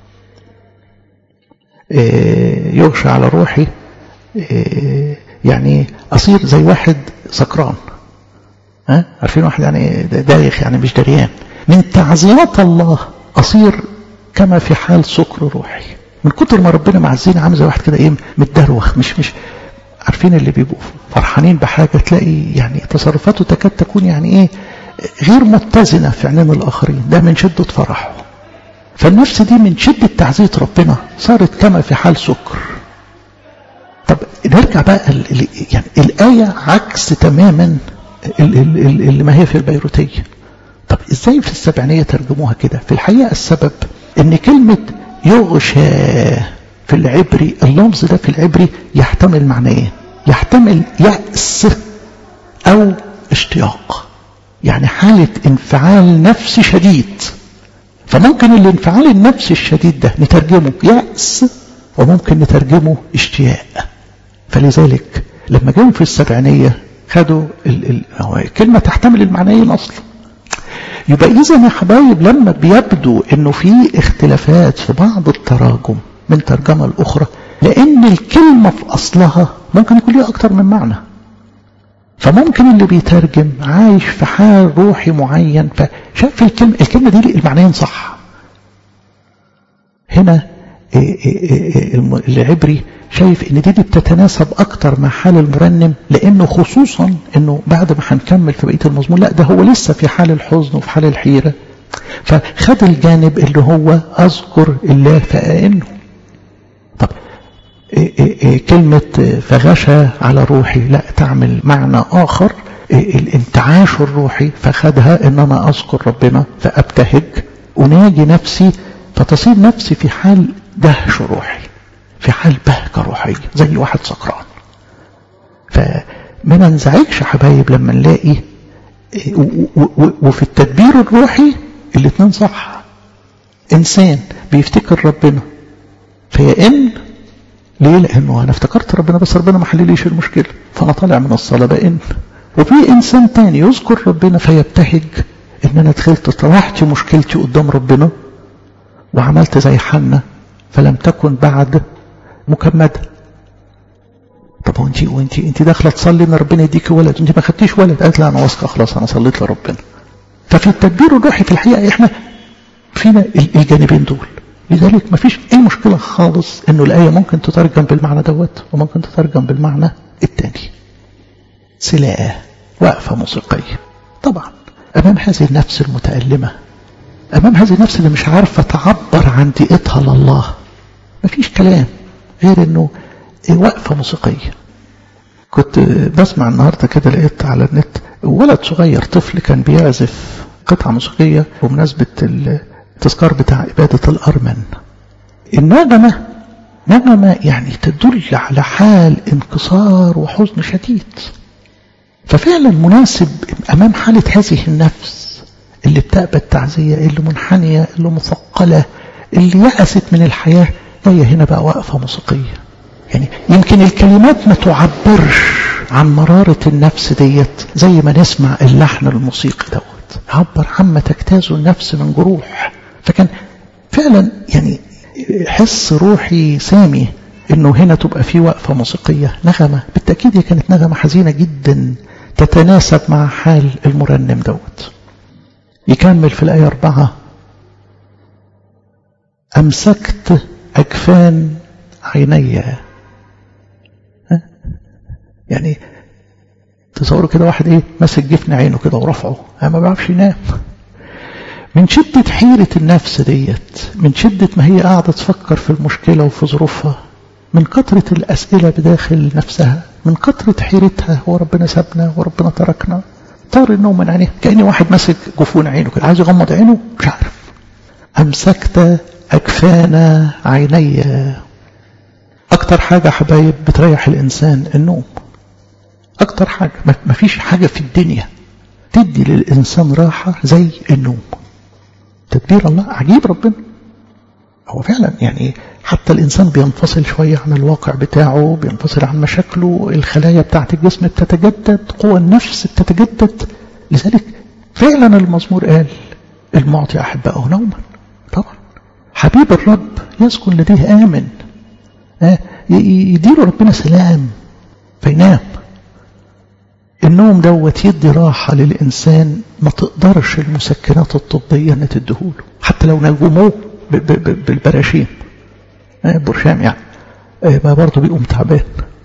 إيه يغشى على روحي إيه يعني أصير زي واحد سكران ها عارفين واحد يعني دايخ يعني مش دريان من تعزيات الله أصير كما في حال سكر روحي من كتر ما ربنا معزينا عامل زي واحد كده ايه متدروخ مش مش عارفين اللي بيبقوا فرحانين بحاجة تلاقي يعني تصرفاته تكاد تكون يعني ايه غير متزنة في عينين الآخرين ده من شدة فرحه فالنفس دي من شدة تعزية ربنا صارت كما في حال سكر طب نرجع بقى يعني الآية عكس تماما اللي ما هي في البيروتية طب ازاي في السبعينية ترجموها كده في الحقيقة السبب ان كلمة يغشى في العبري اللفظ ده في العبري يحتمل معنيين يحتمل يأس أو اشتياق يعني حالة انفعال نفسي شديد فممكن الانفعال النفسي الشديد ده نترجمه يأس وممكن نترجمه اشتياق فلذلك لما جاءوا في السبعينية خدوا ال ال الكلمة تحتمل المعنيين أصلا يبقى إذا يا حبايب لما بيبدو إنه في اختلافات في بعض التراجم من ترجمة الأخرى لأن الكلمة في أصلها ممكن يكون ليها أكتر من معنى فممكن اللي بيترجم عايش في حال روحي معين فشاف الكلمة الكلمة دي المعنيين صح هنا العبري شايف ان دي, دي بتتناسب اكتر مع حال المرنم لانه خصوصا انه بعد ما هنكمل في بقيه المزمور لا ده هو لسه في حال الحزن وفي حال الحيره فخد الجانب اللي هو اذكر الله فأئنه طب إيه إيه إيه كلمة فغشى على روحي لا تعمل معنى آخر الانتعاش الروحي فخدها ان انا اذكر ربنا فابتهج اناجي نفسي فتصير نفسي في حال دهش روحي في حال بهجة روحية زي واحد سكران فما ننزعجش حبايب لما نلاقي وفي التدبير الروحي الاثنين صح انسان بيفتكر ربنا فيئن ليه لانه انا افتكرت ربنا بس ربنا ما حلليش المشكله فانا طالع من الصلاه بئن وفي انسان تاني يذكر ربنا فيبتهج ان انا دخلت طرحت مشكلتي قدام ربنا وعملت زي حنة فلم تكن بعد مكمدة طب وانت وانت انت داخله تصلي ان ربنا يديك ولد انت ما خدتيش ولد قالت لا انا واثقه خلاص انا صليت لربنا ففي التدبير الروحي في الحقيقه احنا فينا الجانبين دول لذلك ما فيش اي مشكله خالص انه الايه ممكن تترجم بالمعنى دوت وممكن تترجم بالمعنى الثاني سلاء وقفه موسيقيه طبعا امام هذه النفس المتالمه امام هذه النفس اللي مش عارفه تعبر عن ضيقتها لله مفيش كلام غير انه وقفه موسيقيه كنت بسمع النهارده كده لقيت على النت ولد صغير طفل كان بيعزف قطعه موسيقيه بمناسبه التذكار بتاع عباده الارمن النغمه نغمه يعني تدل على حال انكسار وحزن شديد ففعلا مناسب امام حاله هذه النفس اللي بتقبل التعزيه اللي منحنيه اللي مثقله اللي يأست من الحياه جايه هنا بقى وقفه موسيقيه يعني يمكن الكلمات ما تعبرش عن مرارة النفس ديت زي ما نسمع اللحن الموسيقي دوت عبر عما تجتاز النفس من جروح فكان فعلا يعني حس روحي سامي انه هنا تبقى في وقفة موسيقية نغمة بالتأكيد هي كانت نغمة حزينة جدا تتناسب مع حال المرنم دوت يكمل في الآية أربعة أمسكت أجفان عيني يعني تصوروا كده واحد ايه ماسك جفن عينه كده ورفعه ما بيعرفش ينام من شدة حيرة النفس ديت من شدة ما هي قاعدة تفكر في المشكلة وفي ظروفها من كثرة الأسئلة بداخل نفسها من كثرة حيرتها هو ربنا سابنا وربنا تركنا طار النوم من عينيه كأني واحد ماسك جفون عينه كده عايز يغمض عينه مش عارف أمسكت أكفان عيني أكتر حاجة حبايب بتريح الإنسان النوم أكتر حاجة ما فيش حاجة في الدنيا تدي للإنسان راحة زي النوم تدبير الله عجيب ربنا هو فعلا يعني حتى الإنسان بينفصل شوية عن الواقع بتاعه بينفصل عن مشاكله الخلايا بتاعت الجسم بتتجدد قوى النفس بتتجدد لذلك فعلا المزمور قال المعطي أحبائه نوما طبعا حبيب الرب يسكن لديه آمن يديله ربنا سلام فينام النوم دوت يدي راحة للإنسان ما تقدرش المسكنات الطبية أن تديهوله حتى لو نجموه بالبراشيم برشام يعني ما برضه بيقوم تعبان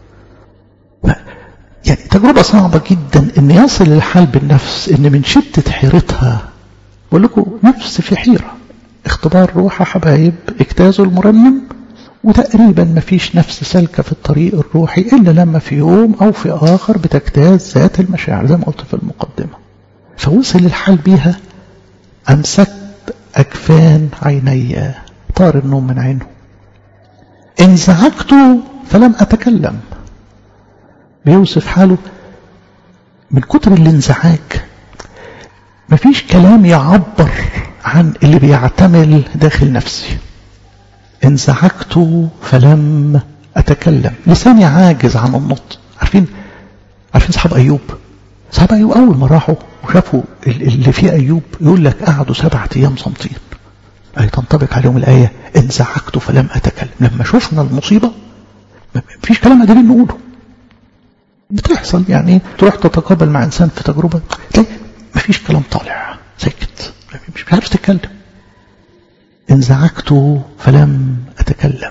يعني تجربة صعبة جدا ان يصل الحال بالنفس ان من شدة حيرتها بقول لكم نفس في حيرة اختبار روح حبايب اجتازوا المرنم وتقريبا ما فيش نفس سالكة في الطريق الروحي إلا لما في يوم أو في آخر بتجتاز ذات المشاعر زي ما قلت في المقدمة فوصل الحال بيها أمسكت أكفان عيني طار النوم من عينه انزعجت فلم أتكلم بيوصف حاله من كتر الانزعاج مفيش كلام يعبر عن اللي بيعتمل داخل نفسي انزعجت فلم أتكلم لساني عاجز عن النطق عارفين عارفين صحاب أيوب صحاب أيوب أول ما راحوا وشافوا اللي فيه أيوب يقول لك قعدوا سبعة أيام صامتين أي تنطبق عليهم الآية انزعجت فلم أتكلم لما شفنا المصيبة مفيش كلام قادرين نقوله بتحصل يعني تروح تتقابل مع إنسان في تجربة تلاقي مفيش كلام طالع ساكت مش عارف تتكلم انزعجت فلم أتكلم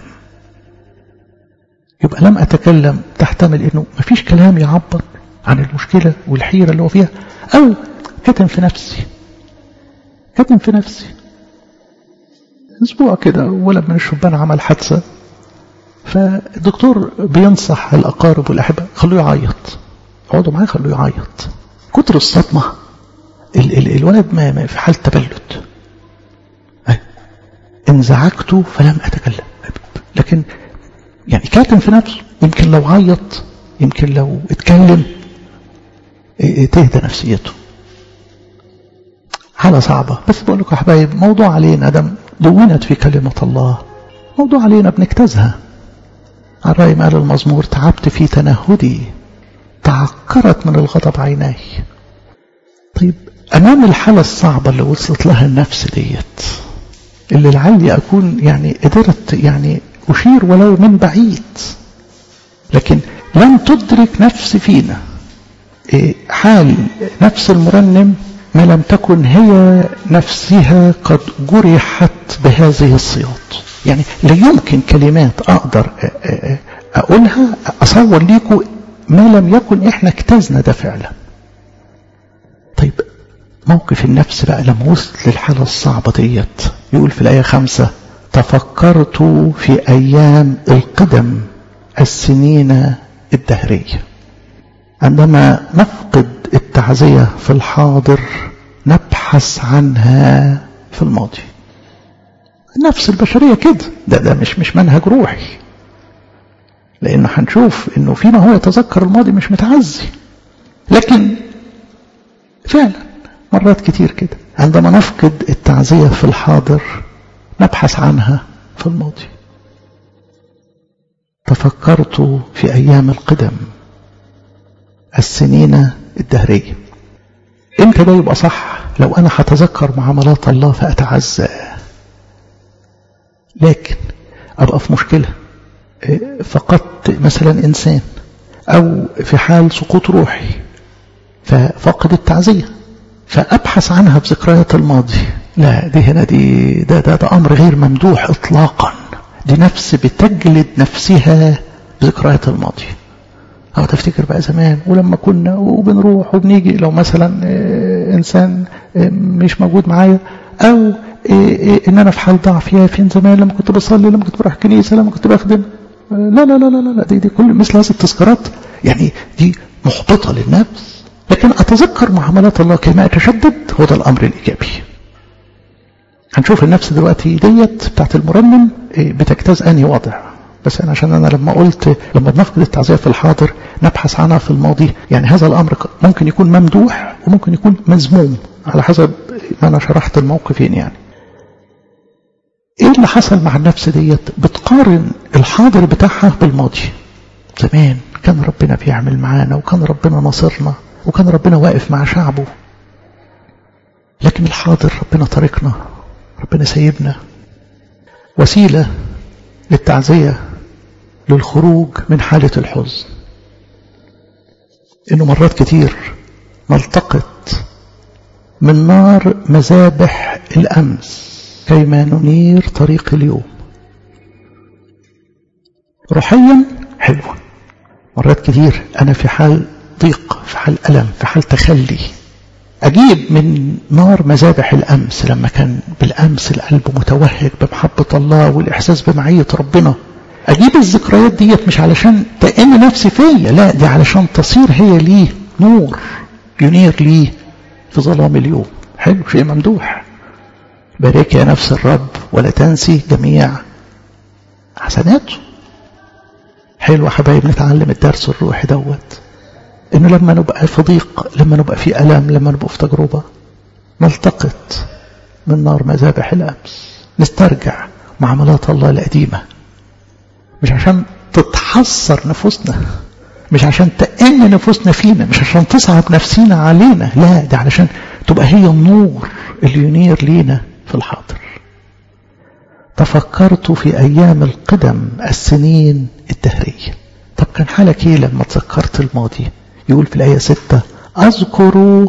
يبقى لم أتكلم تحتمل أنه مفيش كلام يعبر عن المشكلة والحيرة اللي هو فيها أو كتم في نفسي كتم في نفسي أسبوع كده ولد من الشبان عمل حادثة فالدكتور بينصح الأقارب والأحبة خلوه يعيط اقعدوا معاه خلوه يعيط كتر الصدمة ال ال الولد ما, ما في حالة تبلد انزعجت فلم أتكلم لكن يعني كاتم في نفسه يمكن لو عيط يمكن لو اتكلم تهدى نفسيته حالة صعبة بس بقول لكم يا حبايب موضوع علينا دم دونت في كلمة الله موضوع علينا بنجتازها على رأي ما قال المزمور تعبت في تنهدي تعكرت من الغضب عيناي طيب أمام الحالة الصعبة اللي وصلت لها النفس ديت اللي لعلي أكون يعني قدرت يعني أشير ولو من بعيد لكن لم تدرك نفس فينا حال نفس المرنم ما لم تكن هي نفسها قد جرحت بهذه الصياط يعني لا يمكن كلمات أقدر أقولها أصور ليكم ما لم يكن إحنا اجتزنا ده فعلا طيب موقف النفس بقى لما وصل للحالة الصعبة ديت يقول في الآية خمسة تفكرت في أيام القدم السنين الدهرية عندما نفقد التعزية في الحاضر نبحث عنها في الماضي النفس البشرية كده ده ده مش مش منهج روحي لأنه هنشوف إنه فيما هو يتذكر الماضي مش متعزي لكن فعلا مرات كتير كده عندما نفقد التعزية في الحاضر نبحث عنها في الماضي تفكرت في أيام القدم السنين الدهرية امتى ده يبقى صح لو أنا هتذكر معاملات الله فأتعزى لكن أبقى في مشكلة فقدت مثلا إنسان أو في حال سقوط روحي ففقد التعزية فأبحث عنها بذكريات الماضي لا دي هنا دي ده, ده, ده أمر غير ممدوح إطلاقا دي نفس بتجلد نفسها بذكريات الماضي أو تفتكر بقى زمان ولما كنا وبنروح وبنيجي لو مثلا إنسان مش موجود معايا أو إن أنا في حال ضعف يا فين زمان لما كنت بصلي لما كنت بروح كنيسة لما كنت بخدم لا لا لا لا لا دي, دي كل مثل هذه التذكارات يعني دي محبطة للنفس لكن أتذكر معاملات الله كما أتشدد هو ده الأمر الإيجابي هنشوف النفس دلوقتي ديت بتاعت المرنم بتجتاز أنهي وضع بس أنا عشان أنا لما قلت لما بنفقد التعزية في الحاضر نبحث عنها في الماضي يعني هذا الأمر ممكن يكون ممدوح وممكن يكون مذموم على حسب ما أنا شرحت الموقفين يعني ايه اللي حصل مع النفس ديت بتقارن الحاضر بتاعها بالماضي زمان كان ربنا بيعمل معانا وكان ربنا ناصرنا وكان ربنا واقف مع شعبه لكن الحاضر ربنا طريقنا ربنا سيبنا وسيلة للتعزية للخروج من حالة الحزن انه مرات كتير نلتقط من نار مذابح الأمس كيما ننير طريق اليوم روحيا حلوة مرات كتير أنا في حال ضيق في حال ألم في حال تخلي أجيب من نار مذابح الأمس لما كان بالأمس القلب متوهج بمحبة الله والإحساس بمعية ربنا أجيب الذكريات ديت مش علشان تأم نفسي فيا لا دي علشان تصير هي ليه نور ينير ليه في ظلام اليوم حلو شيء ممدوح بارك يا نفس الرب ولا تنسي جميع حسناته حلو يا حبايب نتعلم الدرس الروحي دوت انه لما نبقى في ضيق لما نبقى في الم لما نبقى في تجربه نلتقط من نار مذابح الامس نسترجع معاملات الله القديمه مش عشان تتحسر نفوسنا مش عشان تأن نفوسنا فينا مش عشان تصعب نفسينا علينا لا ده علشان تبقى هي النور اللي ينير لينا في الحاضر تفكرت في أيام القدم السنين الدهرية طب كان حالك ايه لما تذكرت الماضي يقول في الآية ستة أذكر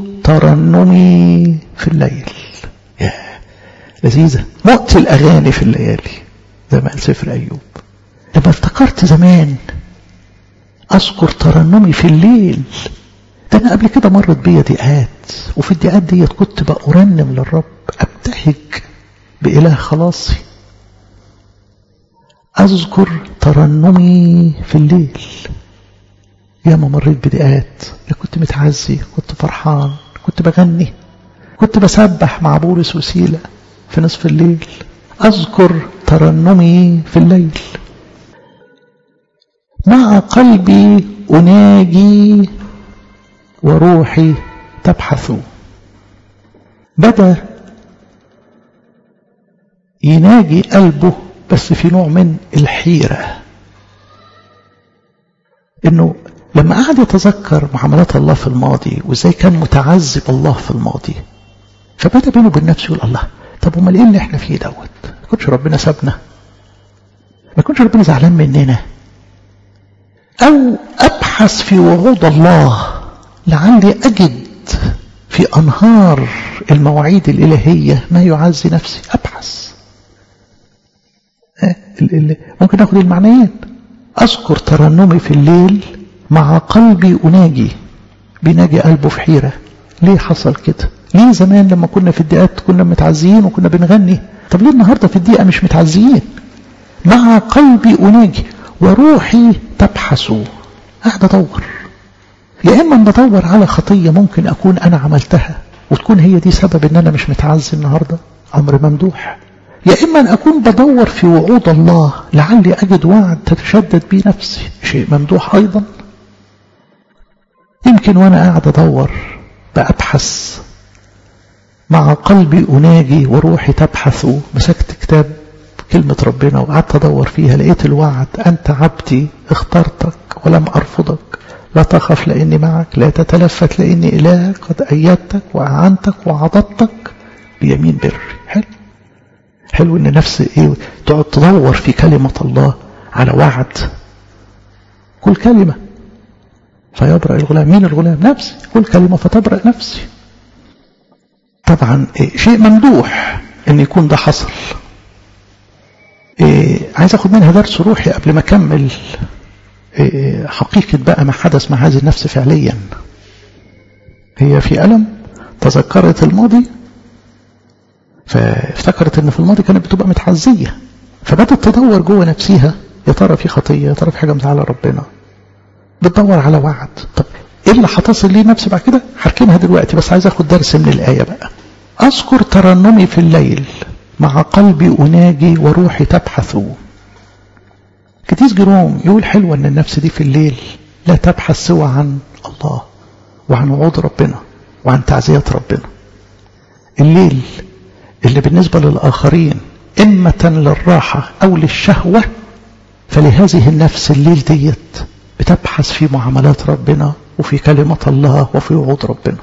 ترنمي في الليل يا لذيذة مؤتي الأغاني في الليالي زي ما قال سفر أيوب لما افتكرت زمان أذكر ترنمي في الليل ده أنا قبل كده مرت بيا ضيقات وفي الضيقات ديت كنت بقى أرنم للرب أبتهج بإله خلاصي أذكر ترنمي في الليل يا ما مريت بضيقات كنت متعزي كنت فرحان كنت بغني كنت بسبح مع بولس وسيلة في نصف الليل أذكر ترنمي في الليل مع قلبي أناجي وروحي تبحث بدأ يناجي قلبه بس في نوع من الحيرة انه لما قعد يتذكر معاملات الله في الماضي وازاي كان متعذب الله في الماضي فبدا بينه وبين نفسه يقول الله طب امال ايه اللي احنا فيه دوت ما يكونش ربنا سابنا ما يكونش ربنا زعلان مننا او ابحث في وعود الله لعلي اجد في انهار المواعيد الالهيه ما يعزي نفسي ابحث ممكن ناخد المعنيين اذكر ترنمي في الليل مع قلبي اناجي بيناجي قلبه في حيره ليه حصل كده ليه زمان لما كنا في الدقات كنا متعزيين وكنا بنغني طب ليه النهارده في الدقيقه مش متعزيين مع قلبي اناجي وروحي تبحث قاعد ادور يا اما بدور على خطيه ممكن اكون انا عملتها وتكون هي دي سبب ان انا مش متعزي النهارده امر ممدوح يا إما أن أكون بدور في وعود الله لعلي أجد وعد تتشدد بي نفسي شيء ممدوح أيضا يمكن وأنا قاعد أدور بأبحث مع قلبي أناجي وروحي تبحث مسكت كتاب كلمة ربنا وقعدت أدور فيها لقيت الوعد أنت عبدي اخترتك ولم أرفضك لا تخف لأني معك لا تتلفت لأني إلهك قد أيدتك وأعنتك وعضدتك بيمين بري حلو حلو ان نفس ايه تقعد تدور في كلمة الله على وعد كل كلمة فيبرأ الغلام مين الغلام نفسي كل كلمة فتبرأ نفسي طبعا إيه شيء ممدوح ان يكون ده حصل إيه عايز اخد منها درس روحي قبل ما اكمل إيه حقيقة بقى ما حدث مع هذه النفس فعليا هي في ألم تذكرت الماضي فافتكرت ان في الماضي كانت بتبقى متحزية فبدت تدور جوه نفسها يا ترى في خطية يا ترى في حاجة مزعلة ربنا بتدور على وعد طب ايه اللي هتصل ليه نفسي بعد كده هركنها دلوقتي بس عايز اخد درس من الآية بقى اذكر ترنمي في الليل مع قلبي اناجي وروحي تبحث كتيس جروم يقول حلوة ان النفس دي في الليل لا تبحث سوى عن الله وعن وعود ربنا وعن تعزية ربنا الليل اللي بالنسبة للآخرين إمة للراحة أو للشهوة فلهذه النفس الليل ديت بتبحث في معاملات ربنا وفي كلمة الله وفي وعود ربنا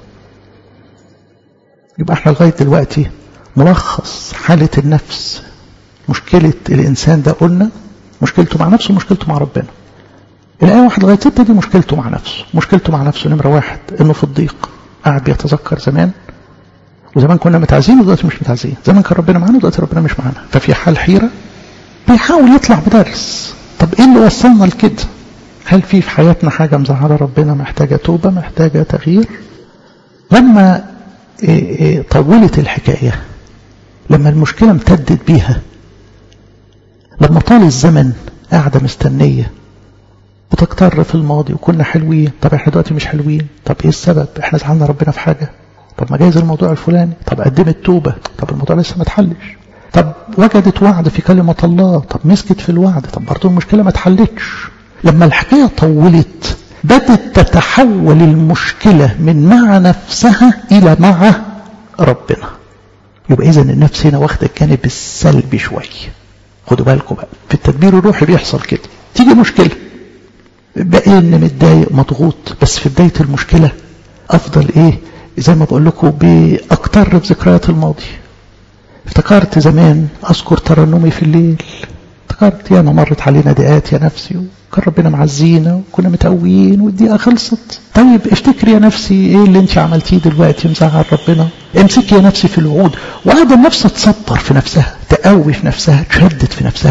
يبقى احنا لغاية دلوقتي ملخص حالة النفس مشكلة الإنسان ده قلنا مشكلته مع نفسه ومشكلته مع ربنا الآية واحد لغاية ستة دي مشكلته مع نفسه مشكلته مع نفسه نمرة واحد إنه في الضيق قاعد بيتذكر زمان وزمان كنا متعزين ودلوقتي مش متعزين زمان كان ربنا معانا ودلوقتي ربنا مش معانا ففي حال حيرة بيحاول يطلع بدرس طب ايه اللي وصلنا لكده هل في في حياتنا حاجة مزعلة ربنا محتاجة توبة محتاجة تغيير لما إيه إيه طولت الحكاية لما المشكلة امتدت بيها لما طال الزمن قاعدة مستنية بتكتر في الماضي وكنا حلوين طب احنا دلوقتي مش حلوين طب ايه السبب احنا زعلنا ربنا في حاجة طب ما جايز الموضوع الفلاني طب قدمت توبة طب الموضوع لسه ما اتحلش طب وجدت وعد في كلمة الله طب مسكت في الوعد طب برضه المشكلة ما اتحلتش لما الحكاية طولت بدت تتحول المشكلة من مع نفسها إلى مع ربنا يبقى إذا النفس هنا واخدة الجانب السلبي شوية خدوا بالكم بقى في التدبير الروحي بيحصل كده تيجي مشكلة بقى إن متضايق مضغوط بس في بداية المشكلة أفضل إيه زي ما بقول لكم بأكتر بذكريات الماضي افتكرت زمان أذكر ترنمي في الليل افتكرت يا ما مرت علينا دقات يا نفسي وكان ربنا معزينا وكنا متقويين والدقيقة خلصت طيب افتكري يا نفسي ايه اللي انت عملتيه دلوقتي مزعل ربنا امسكي يا نفسي في الوعود وقاعدة النفس تصبر في نفسها تقوي في نفسها تشدد في نفسها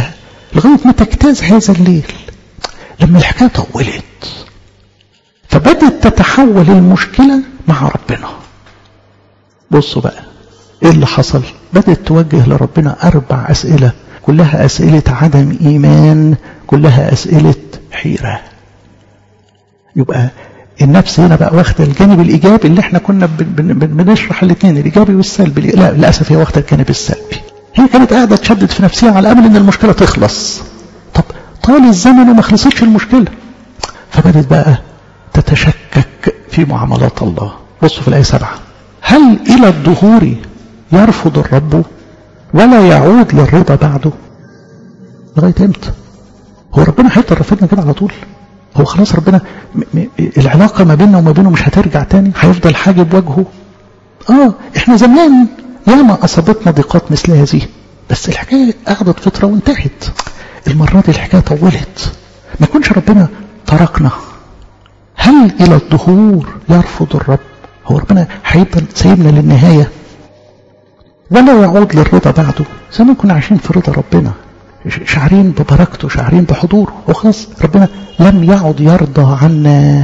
لغاية ما تجتاز هذا الليل لما الحكاية طولت فبدت تتحول المشكلة مع ربنا بصوا بقى ايه اللي حصل بدأت توجه لربنا أربع أسئلة كلها أسئلة عدم إيمان كلها أسئلة حيرة يبقى النفس هنا بقى واخده الجانب الايجابي اللي احنا كنا بن بن بنشرح الاثنين الايجابي والسلبي لا للاسف هي واخده الجانب السلبي هي كانت قاعده تشدد في نفسها على امل ان المشكله تخلص طب طال الزمن وما خلصتش المشكله فبدت بقى تتشكك في معاملات الله بصوا في الايه سبعه هل الى الظهور يرفض الرب ولا يعود للرضا بعده لغايه امتى هو ربنا هيفضل رافضنا كده على طول هو خلاص ربنا م م العلاقة ما بيننا وما بينه مش هترجع تاني هيفضل حاجب وجهه اه احنا زمان ياما اصابتنا ضيقات مثل هذه بس الحكاية قعدت فترة وانتهت المرة دي الحكاية طولت ما يكونش ربنا تركنا هل الى الظهور يرفض الرب هو ربنا هيفضل سايبنا للنهاية ولا يعود للرضا بعده زي ما كنا عايشين في رضا ربنا شعرين ببركته شعرين بحضوره وخلاص ربنا لم يعد يرضى عنا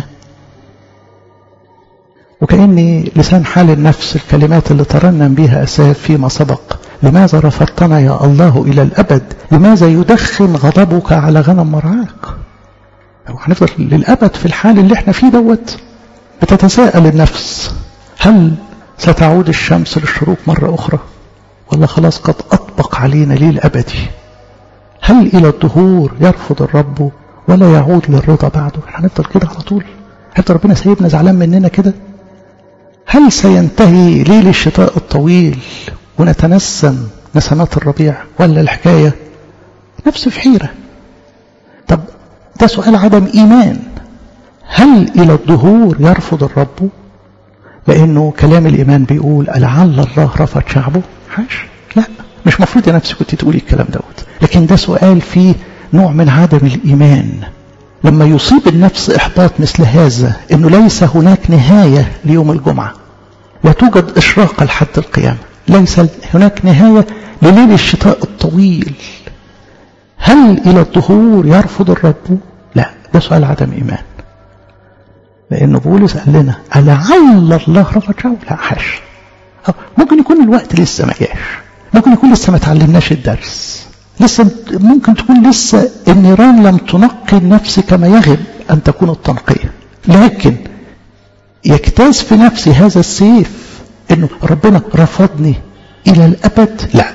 وكأن لسان حال النفس الكلمات اللي ترنم بها أساف فيما سبق لماذا رفضتنا يا الله إلى الأبد لماذا يدخن غضبك على غنم مرعاك هنفضل للأبد في الحال اللي احنا فيه دوت بتتساءل النفس هل ستعود الشمس للشروق مرة أخرى ولا خلاص قد أطبق علينا ليل أبدي هل إلى الظهور يرفض الرب ولا يعود للرضا بعده هنفضل كده على طول هيفضل ربنا سايبنا زعلان مننا كده هل سينتهي ليل الشتاء الطويل ونتنسم نسمات الربيع ولا الحكاية نفس في حيرة طب ده سؤال عدم إيمان هل إلى الظهور يرفض الرب لأنه كلام الإيمان بيقول ألعل الله رفض شعبه حاش لا مش مفروض يا نفسي كنت تقولي الكلام دوت لكن ده سؤال فيه نوع من عدم الإيمان لما يصيب النفس إحباط مثل هذا أنه ليس هناك نهاية ليوم الجمعة لا توجد إشراق لحد القيامة ليس هناك نهاية لليل الشتاء الطويل هل إلى الظهور يرفض الرب لا ده سؤال عدم إيمان لأنه بولس قال لنا ألعل الله رفض شعبه لا حاش ممكن يكون الوقت لسه ما جاش ممكن يكون لسه ما تعلمناش الدرس لسه ممكن تكون لسه النيران لم تنقي النفس كما يجب أن تكون التنقية لكن يجتاز في نفسي هذا السيف انه ربنا رفضني الى الابد لا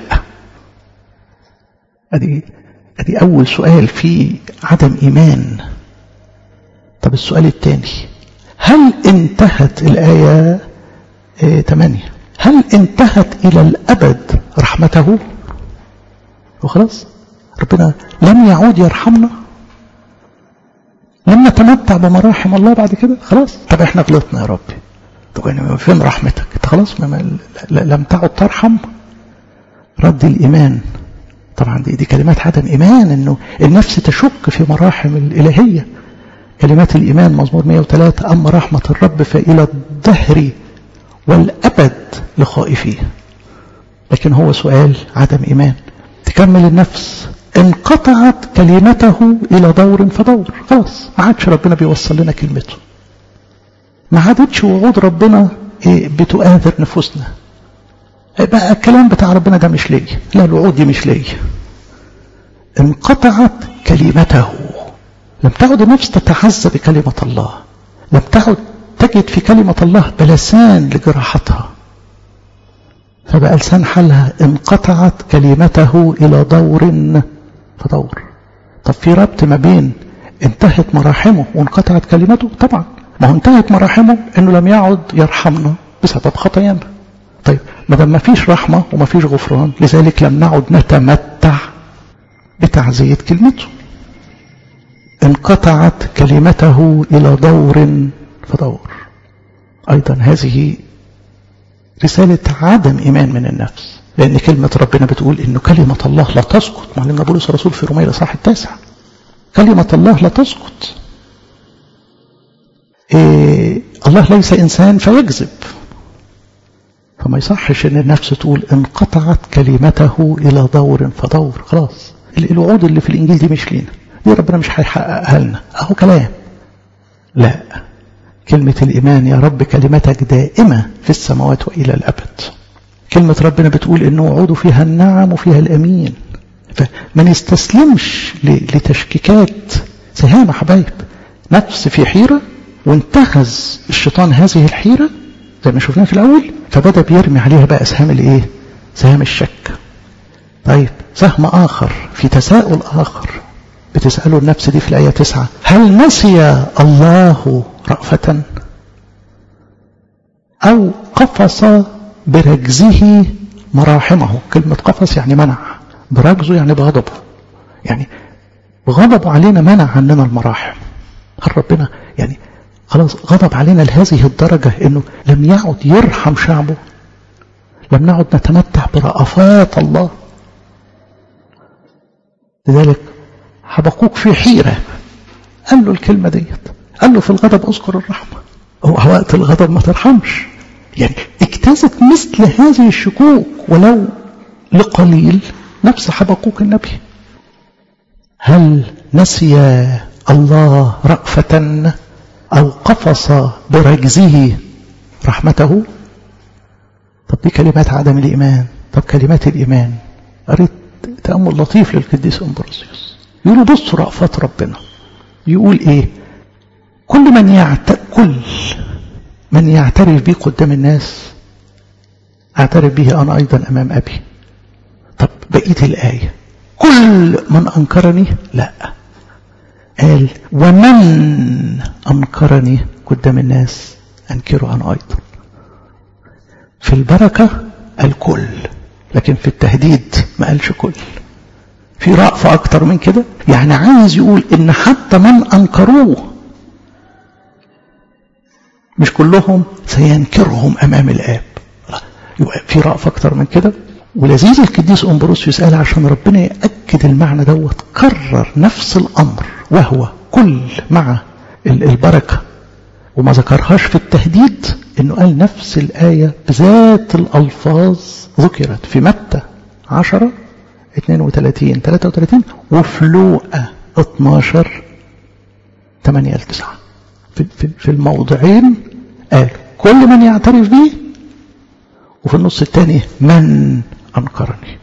ادي ادي اول سؤال في عدم ايمان طب السؤال الثاني هل انتهت الايه 8 هل انتهت الى الابد رحمته وخلاص ربنا لم يعود يرحمنا لم نتمتع بمراحم الله بعد كده خلاص طب احنا غلطنا يا ربي طب يعني فين رحمتك انت خلاص ما لم تعد ترحم رد الايمان طبعا دي, دي كلمات عدم ايمان انه النفس تشك في مراحم الالهيه كلمات الايمان مزمور 103 اما رحمه الرب فالى الدهر والابد لخائفيه لكن هو سؤال عدم ايمان تكمل النفس انقطعت كلمته إلى دور فدور خلاص ما عادش ربنا بيوصل لنا كلمته ما عادتش وعود ربنا بتؤاثر نفوسنا بقى الكلام بتاع ربنا ده مش ليا لا الوعود دي مش ليا انقطعت كلمته لم تعد النفس تتعزى بكلمة الله لم تعد تجد في كلمة الله بلسان لجراحتها فبقى لسان حالها انقطعت كلمته إلى دور فدور طب في ربط ما بين انتهت مراحمه وانقطعت كلمته طبعا ما هو انتهت مراحمه انه لم يعد يرحمنا بسبب خطايانا طيب ما دام ما فيش رحمه وما فيش غفران لذلك لم نعد نتمتع بتعزيه كلمته انقطعت كلمته الى دور فدور ايضا هذه رساله عدم ايمان من النفس لأن كلمة ربنا بتقول إنه كلمة الله لا تسقط معلمنا بولس الرسول في رومية الإصحاح التاسع كلمة الله لا تسقط إيه الله ليس إنسان فيكذب فما يصحش إن النفس تقول انقطعت كلمته إلى دور فدور خلاص الوعود اللي في الإنجيل دي مش لينا دي ربنا مش هيحققها لنا أهو كلام لا كلمة الإيمان يا رب كلمتك دائمة في السماوات وإلى الأبد كلمة ربنا بتقول إن وعوده فيها النعم وفيها الأمين فما نستسلمش لتشكيكات سهام يا حبايب نفس في حيرة وانتهز الشيطان هذه الحيرة زي ما شفناه في الأول فبدأ بيرمي عليها بقى سهام الإيه؟ سهام الشك طيب سهم آخر في تساؤل آخر بتسأله النفس دي في الآية تسعة هل نسي الله رأفة أو قفص برجزه مراحمه كلمة قفص يعني منع برجزه يعني بغضبه يعني بغضبه علينا منع عننا المراحم هل ربنا يعني خلاص غضب علينا لهذه الدرجة انه لم يعد يرحم شعبه لم نعد نتمتع برأفات الله لذلك حبقوك في حيرة قال له الكلمة ديت قال له في الغضب اذكر الرحمة هو وقت الغضب ما ترحمش يعني اجتازت مثل هذه الشكوك ولو لقليل نفس حبقوك النبي هل نسي الله رأفة أو قفص برجزه رحمته طب دي كلمات عدم الإيمان طب كلمات الإيمان قريت تأمل لطيف للقديس أمبروسيوس يقولوا بصوا رأفات ربنا يقول إيه كل من يعت... كل من يعترف بي قدام الناس اعترف به أنا أيضا أمام أبي طب بقية الآية كل من أنكرني لا قال ومن أنكرني قدام الناس أنكره أنا أيضا في البركة الكل لكن في التهديد ما قالش كل في رأفة أكتر من كده يعني عايز يقول إن حتى من أنكروه مش كلهم سينكرهم أمام الآب يبقى في رأفة أكتر من كده ولذيذ القديس أمبروسيوس قال عشان ربنا يأكد المعنى دوت كرر نفس الأمر وهو كل مع البركة وما ذكرهاش في التهديد انه قال نفس الآية بذات الألفاظ ذكرت في متى 10 32 33 وفي لوقا 12 8 9 في, في, في الموضعين قال كل من يعترف به وفي النص الثاني من أنكرني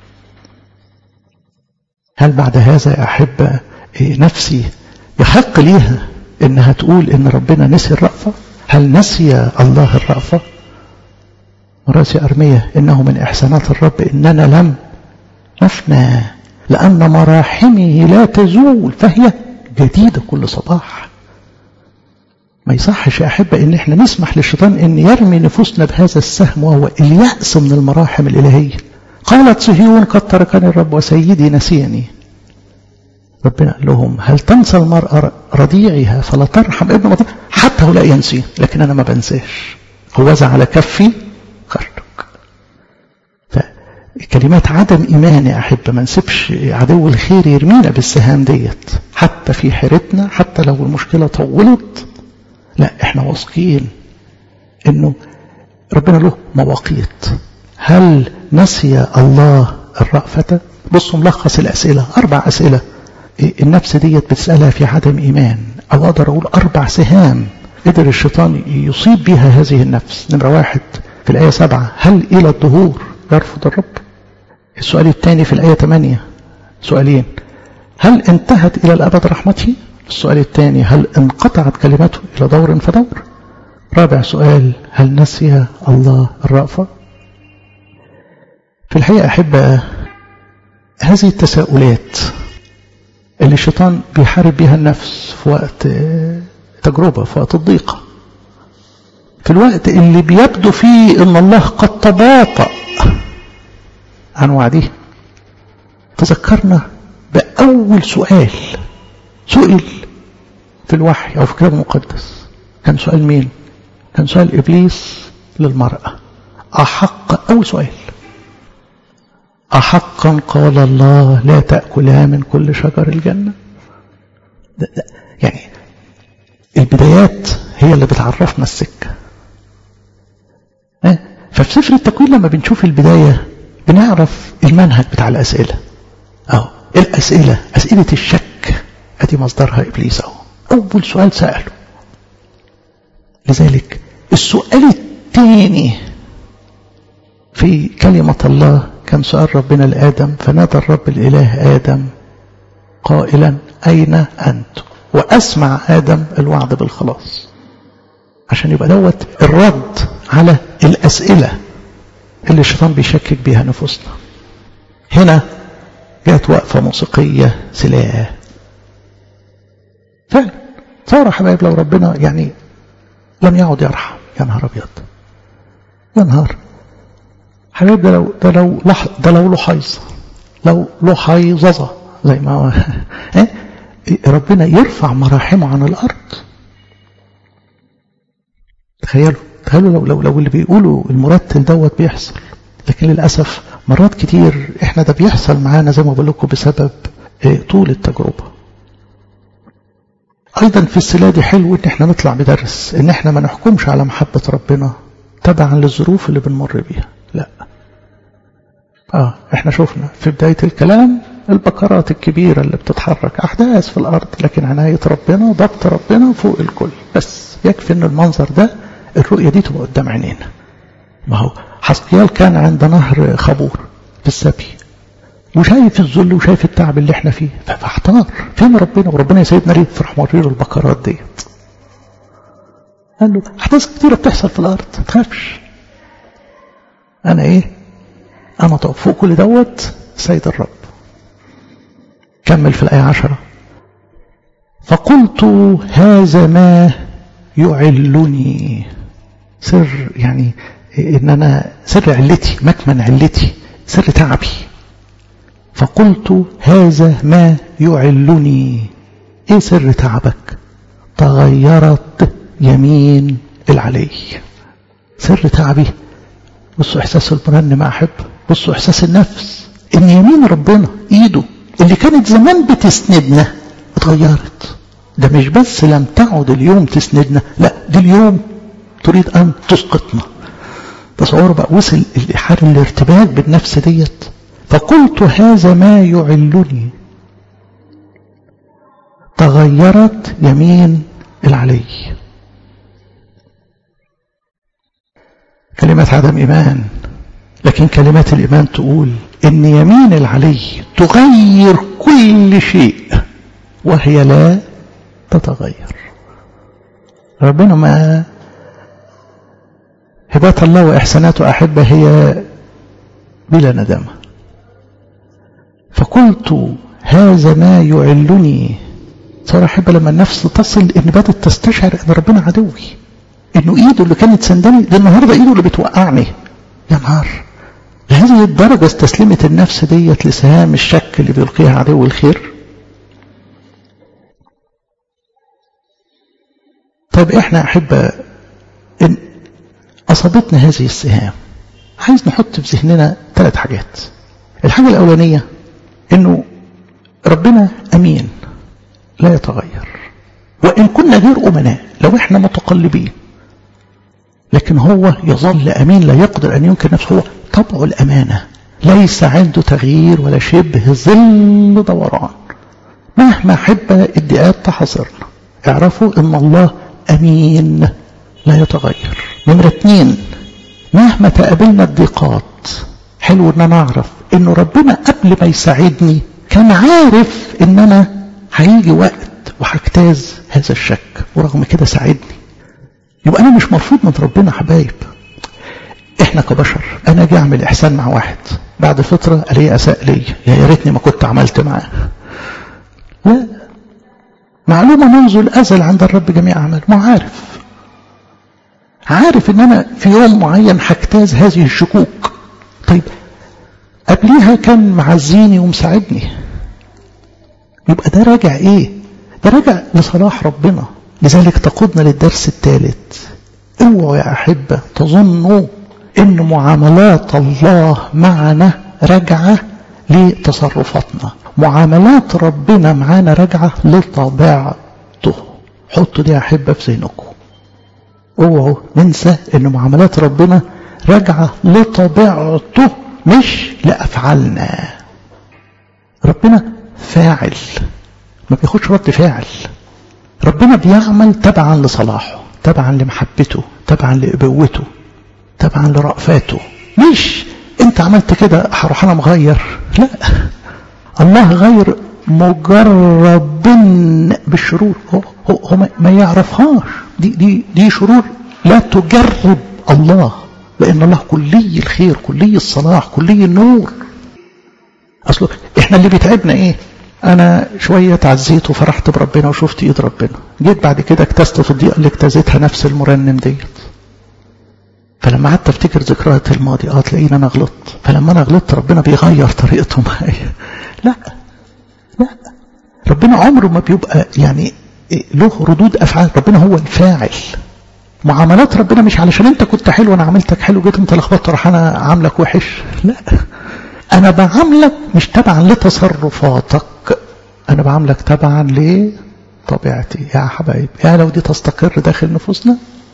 هل بعد هذا يا أحبة نفسي يحق ليها إنها تقول إن ربنا نسي الرأفة هل نسي الله الرأفة مراسي أرمية إنه من إحسانات الرب إننا لم نفنى لأن مراحمه لا تزول فهي جديدة كل صباح ما يصحش يا أحبة إن إحنا نسمح للشيطان إن يرمي نفوسنا بهذا السهم وهو اليأس من المراحم الإلهية قالت صهيون قد تركني الرب وسيدي نسيني ربنا قال لهم هل تنسى المرأة رضيعها فلا ترحم ابن مطيع حتى هو لا ينسي لكن أنا ما بنساش هو على كفي خرجك فكلمات عدم إيمان يا أحبة ما نسيبش عدو الخير يرمينا بالسهام ديت حتى في حيرتنا حتى لو المشكلة طولت لا احنا واثقين انه ربنا له مواقيت هل نسي الله الرأفة بصوا ملخص الأسئلة أربع أسئلة النفس ديت بتسألها في عدم إيمان أو أقدر أقول أربع سهام قدر الشيطان يصيب بها هذه النفس نمرة واحد في الآية سبعة هل إلى الظهور يرفض الرب السؤال الثاني في الآية ثمانية سؤالين هل انتهت إلى الأبد رحمته السؤال الثاني هل انقطعت كلمته إلى دور فدور رابع سؤال هل نسي الله الرأفة في الحقيقة أحب هذه التساؤلات اللي الشيطان بيحارب بها النفس في وقت تجربة في وقت الضيقة في الوقت اللي بيبدو فيه ان الله قد تباطأ عن وعده تذكرنا بأول سؤال سئل في الوحي أو في الكتاب المقدس كان سؤال مين كان سؤال إبليس للمرأة أحق أول سؤال أحقا قال الله لا تأكلها من كل شجر الجنة ده ده يعني البدايات هي اللي بتعرفنا السكة ففي سفر التكوين لما بنشوف البداية بنعرف المنهج بتاع الأسئلة أو الأسئلة أسئلة الشك أدي مصدرها إبليس أهو أول سؤال سأله لذلك السؤال الثاني في كلمة الله كان سؤال ربنا لآدم فنادى الرب الإله آدم قائلا أين أنت وأسمع آدم الوعد بالخلاص عشان يبقى دوت الرد على الأسئلة اللي الشيطان بيشكك بيها نفوسنا هنا جاءت وقفة موسيقية سلاح فعلا صار حبايب لو ربنا يعني لم يعد يرحم يا نهار أبيض يا نهار حبايب ده لو ده لو لح ده لو له حيظة لو له حيظظة زي ما هو ربنا يرفع مراحمه عن الأرض تخيلوا تخيلوا لو لو لو اللي بيقولوا المرتل دوت بيحصل لكن للأسف مرات كتير احنا ده بيحصل معانا زي ما بقول لكم بسبب طول التجربة أيضا في السلة دي حلو إن احنا نطلع بدرس إن احنا ما نحكمش على محبة ربنا تبعا للظروف اللي بنمر بيها لا آه احنا شفنا في بداية الكلام البقرات الكبيرة اللي بتتحرك أحداث في الأرض لكن عناية ربنا ضبط ربنا فوق الكل بس يكفي إن المنظر ده الرؤية دي تبقى قدام عينينا ما هو حسقيال كان عند نهر خبور في السبي وشايف الذل وشايف التعب اللي احنا فيه فاحتار فين ربنا وربنا يا سيدنا ليه فرح مرير البقرات ديت قال له احداث كتيرة بتحصل في الارض ما تخافش انا ايه انا طب فوق كل دوت سيد الرب كمل في الآية عشرة فقلت هذا ما يعلني سر يعني ان انا سر علتي مكمن علتي سر تعبي فقلت هذا ما يعلني ايه سر تعبك تغيرت يمين العلي سر تعبي بصوا احساس المرنم احب بصوا احساس النفس ان يمين ربنا ايده اللي كانت زمان بتسندنا اتغيرت ده مش بس لم تعد اليوم تسندنا لا دي اليوم تريد ان تسقطنا تصور بقى وصل حال الارتباك بالنفس ديت فقلت هذا ما يعلني تغيرت يمين العلي كلمات عدم إيمان لكن كلمات الإيمان تقول إن يمين العلي تغير كل شيء وهي لا تتغير ربنا ما هبات الله وإحساناته أحبة هي بلا ندامة فقلت هذا ما يعلني صار أحبة لما النفس تصل إن بدأت تستشعر إن ربنا عدوي إنه إيده اللي كانت سندني ده النهاردة إيده اللي بتوقعني يا نهار لهذه الدرجة استسلمت النفس ديت لسهام الشك اللي بيلقيها عدو الخير طيب احنا احب ان اصابتنا هذه السهام عايز نحط في ذهننا ثلاث حاجات الحاجة الاولانية انه ربنا امين لا يتغير وان كنا غير امناء لو احنا متقلبين لكن هو يظل امين لا يقدر ان ينكر نفسه هو طبع الامانه ليس عنده تغيير ولا شبه ظل دوران مهما حب ادعاءات تحصرنا اعرفوا ان الله امين لا يتغير نمرة اتنين مهما تقابلنا الضيقات حلو ان انا اعرف انه ربنا قبل ما يساعدني كان عارف ان انا هيجي وقت وهجتاز هذا الشك ورغم كده ساعدني يبقى انا مش مرفوض من ربنا حبايب احنا كبشر انا اجي اعمل احسان مع واحد بعد فتره الاقيه اساء لي يا ريتني ما كنت عملت معاه لا معلومه منذ الازل عند الرب جميع اعمال ما عارف عارف ان انا في يوم معين هجتاز هذه الشكوك طيب قبليها كان معزيني ومساعدني يبقى ده راجع ايه ده راجع لصلاح ربنا لذلك تقودنا للدرس الثالث اوعوا يا احبه تظنوا ان معاملات الله معنا راجعه لتصرفاتنا معاملات ربنا معانا راجعه لطبيعته حطوا دي يا احبه في ذهنكم اوعوا ننسى ان معاملات ربنا راجعه لطبيعته مش لافعالنا ربنا فاعل ما بياخدش رد فاعل ربنا بيعمل تبعا لصلاحه تبعا لمحبته تبعا لابوته تبعا لرأفاته مش انت عملت كده هروح انا مغير لا الله غير مجرب بالشرور هو, هو, هو ما يعرفهاش دي, دي, دي شرور لا تجرب الله لأن الله كلي الخير كلي الصلاح كلي النور أصله إحنا اللي بيتعبنا إيه أنا شوية تعزيت وفرحت بربنا وشفت إيد ربنا جيت بعد كده اكتست في الضيقة اللي اجتازتها نفس المرنم ديت فلما قعدت افتكر ذكريات الماضي اه تلاقيني انا غلطت فلما انا غلطت ربنا بيغير طريقته معايا لا لا ربنا عمره ما بيبقى يعني له ردود افعال ربنا هو الفاعل معاملات ربنا مش علشان انت كنت حلو انا عملتك حلو جيت انت لخبطت راح انا عاملك وحش لا انا بعاملك مش تبعا لتصرفاتك انا بعاملك تبعا لطبيعتي يا حبايب يا لو دي تستقر داخل نفوسنا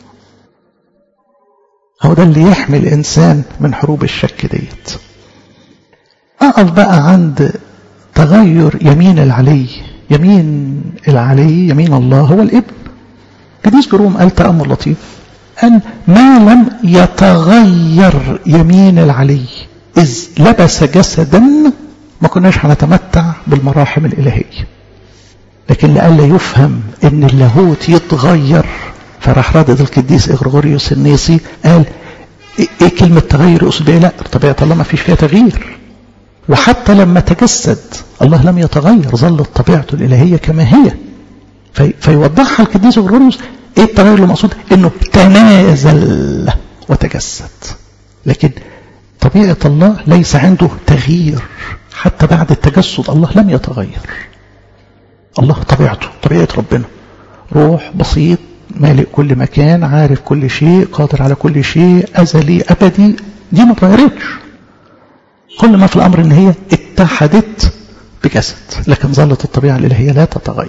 هو ده اللي يحمي الانسان من حروب الشك ديت اقف بقى عند تغير يمين العلي يمين العلي يمين الله هو الابن قديس جروم قال تأمل لطيف قال ما لم يتغير يمين العلي إذ لبس جسدا ما كناش هنتمتع بالمراحم الإلهية لكن لألا يفهم ان اللاهوت يتغير فراح ردد القديس إغريغوريوس النيسي قال ايه كلمة تغير يقصد ايه لا طبيعة الله ما فيش فيها تغيير وحتى لما تجسد الله لم يتغير ظلت طبيعته الإلهية كما هي في فيوضحها القديس غروريوس ايه التغير المقصود انه تنازل وتجسد لكن طبيعة الله ليس عنده تغيير حتى بعد التجسد الله لم يتغير الله طبيعته طبيعة ربنا روح بسيط مالك كل مكان عارف كل شيء قادر على كل شيء أزلي أبدي دي ما تغيرتش كل ما في الأمر إن هي اتحدت بجسد لكن ظلت الطبيعة الإلهية لا تتغير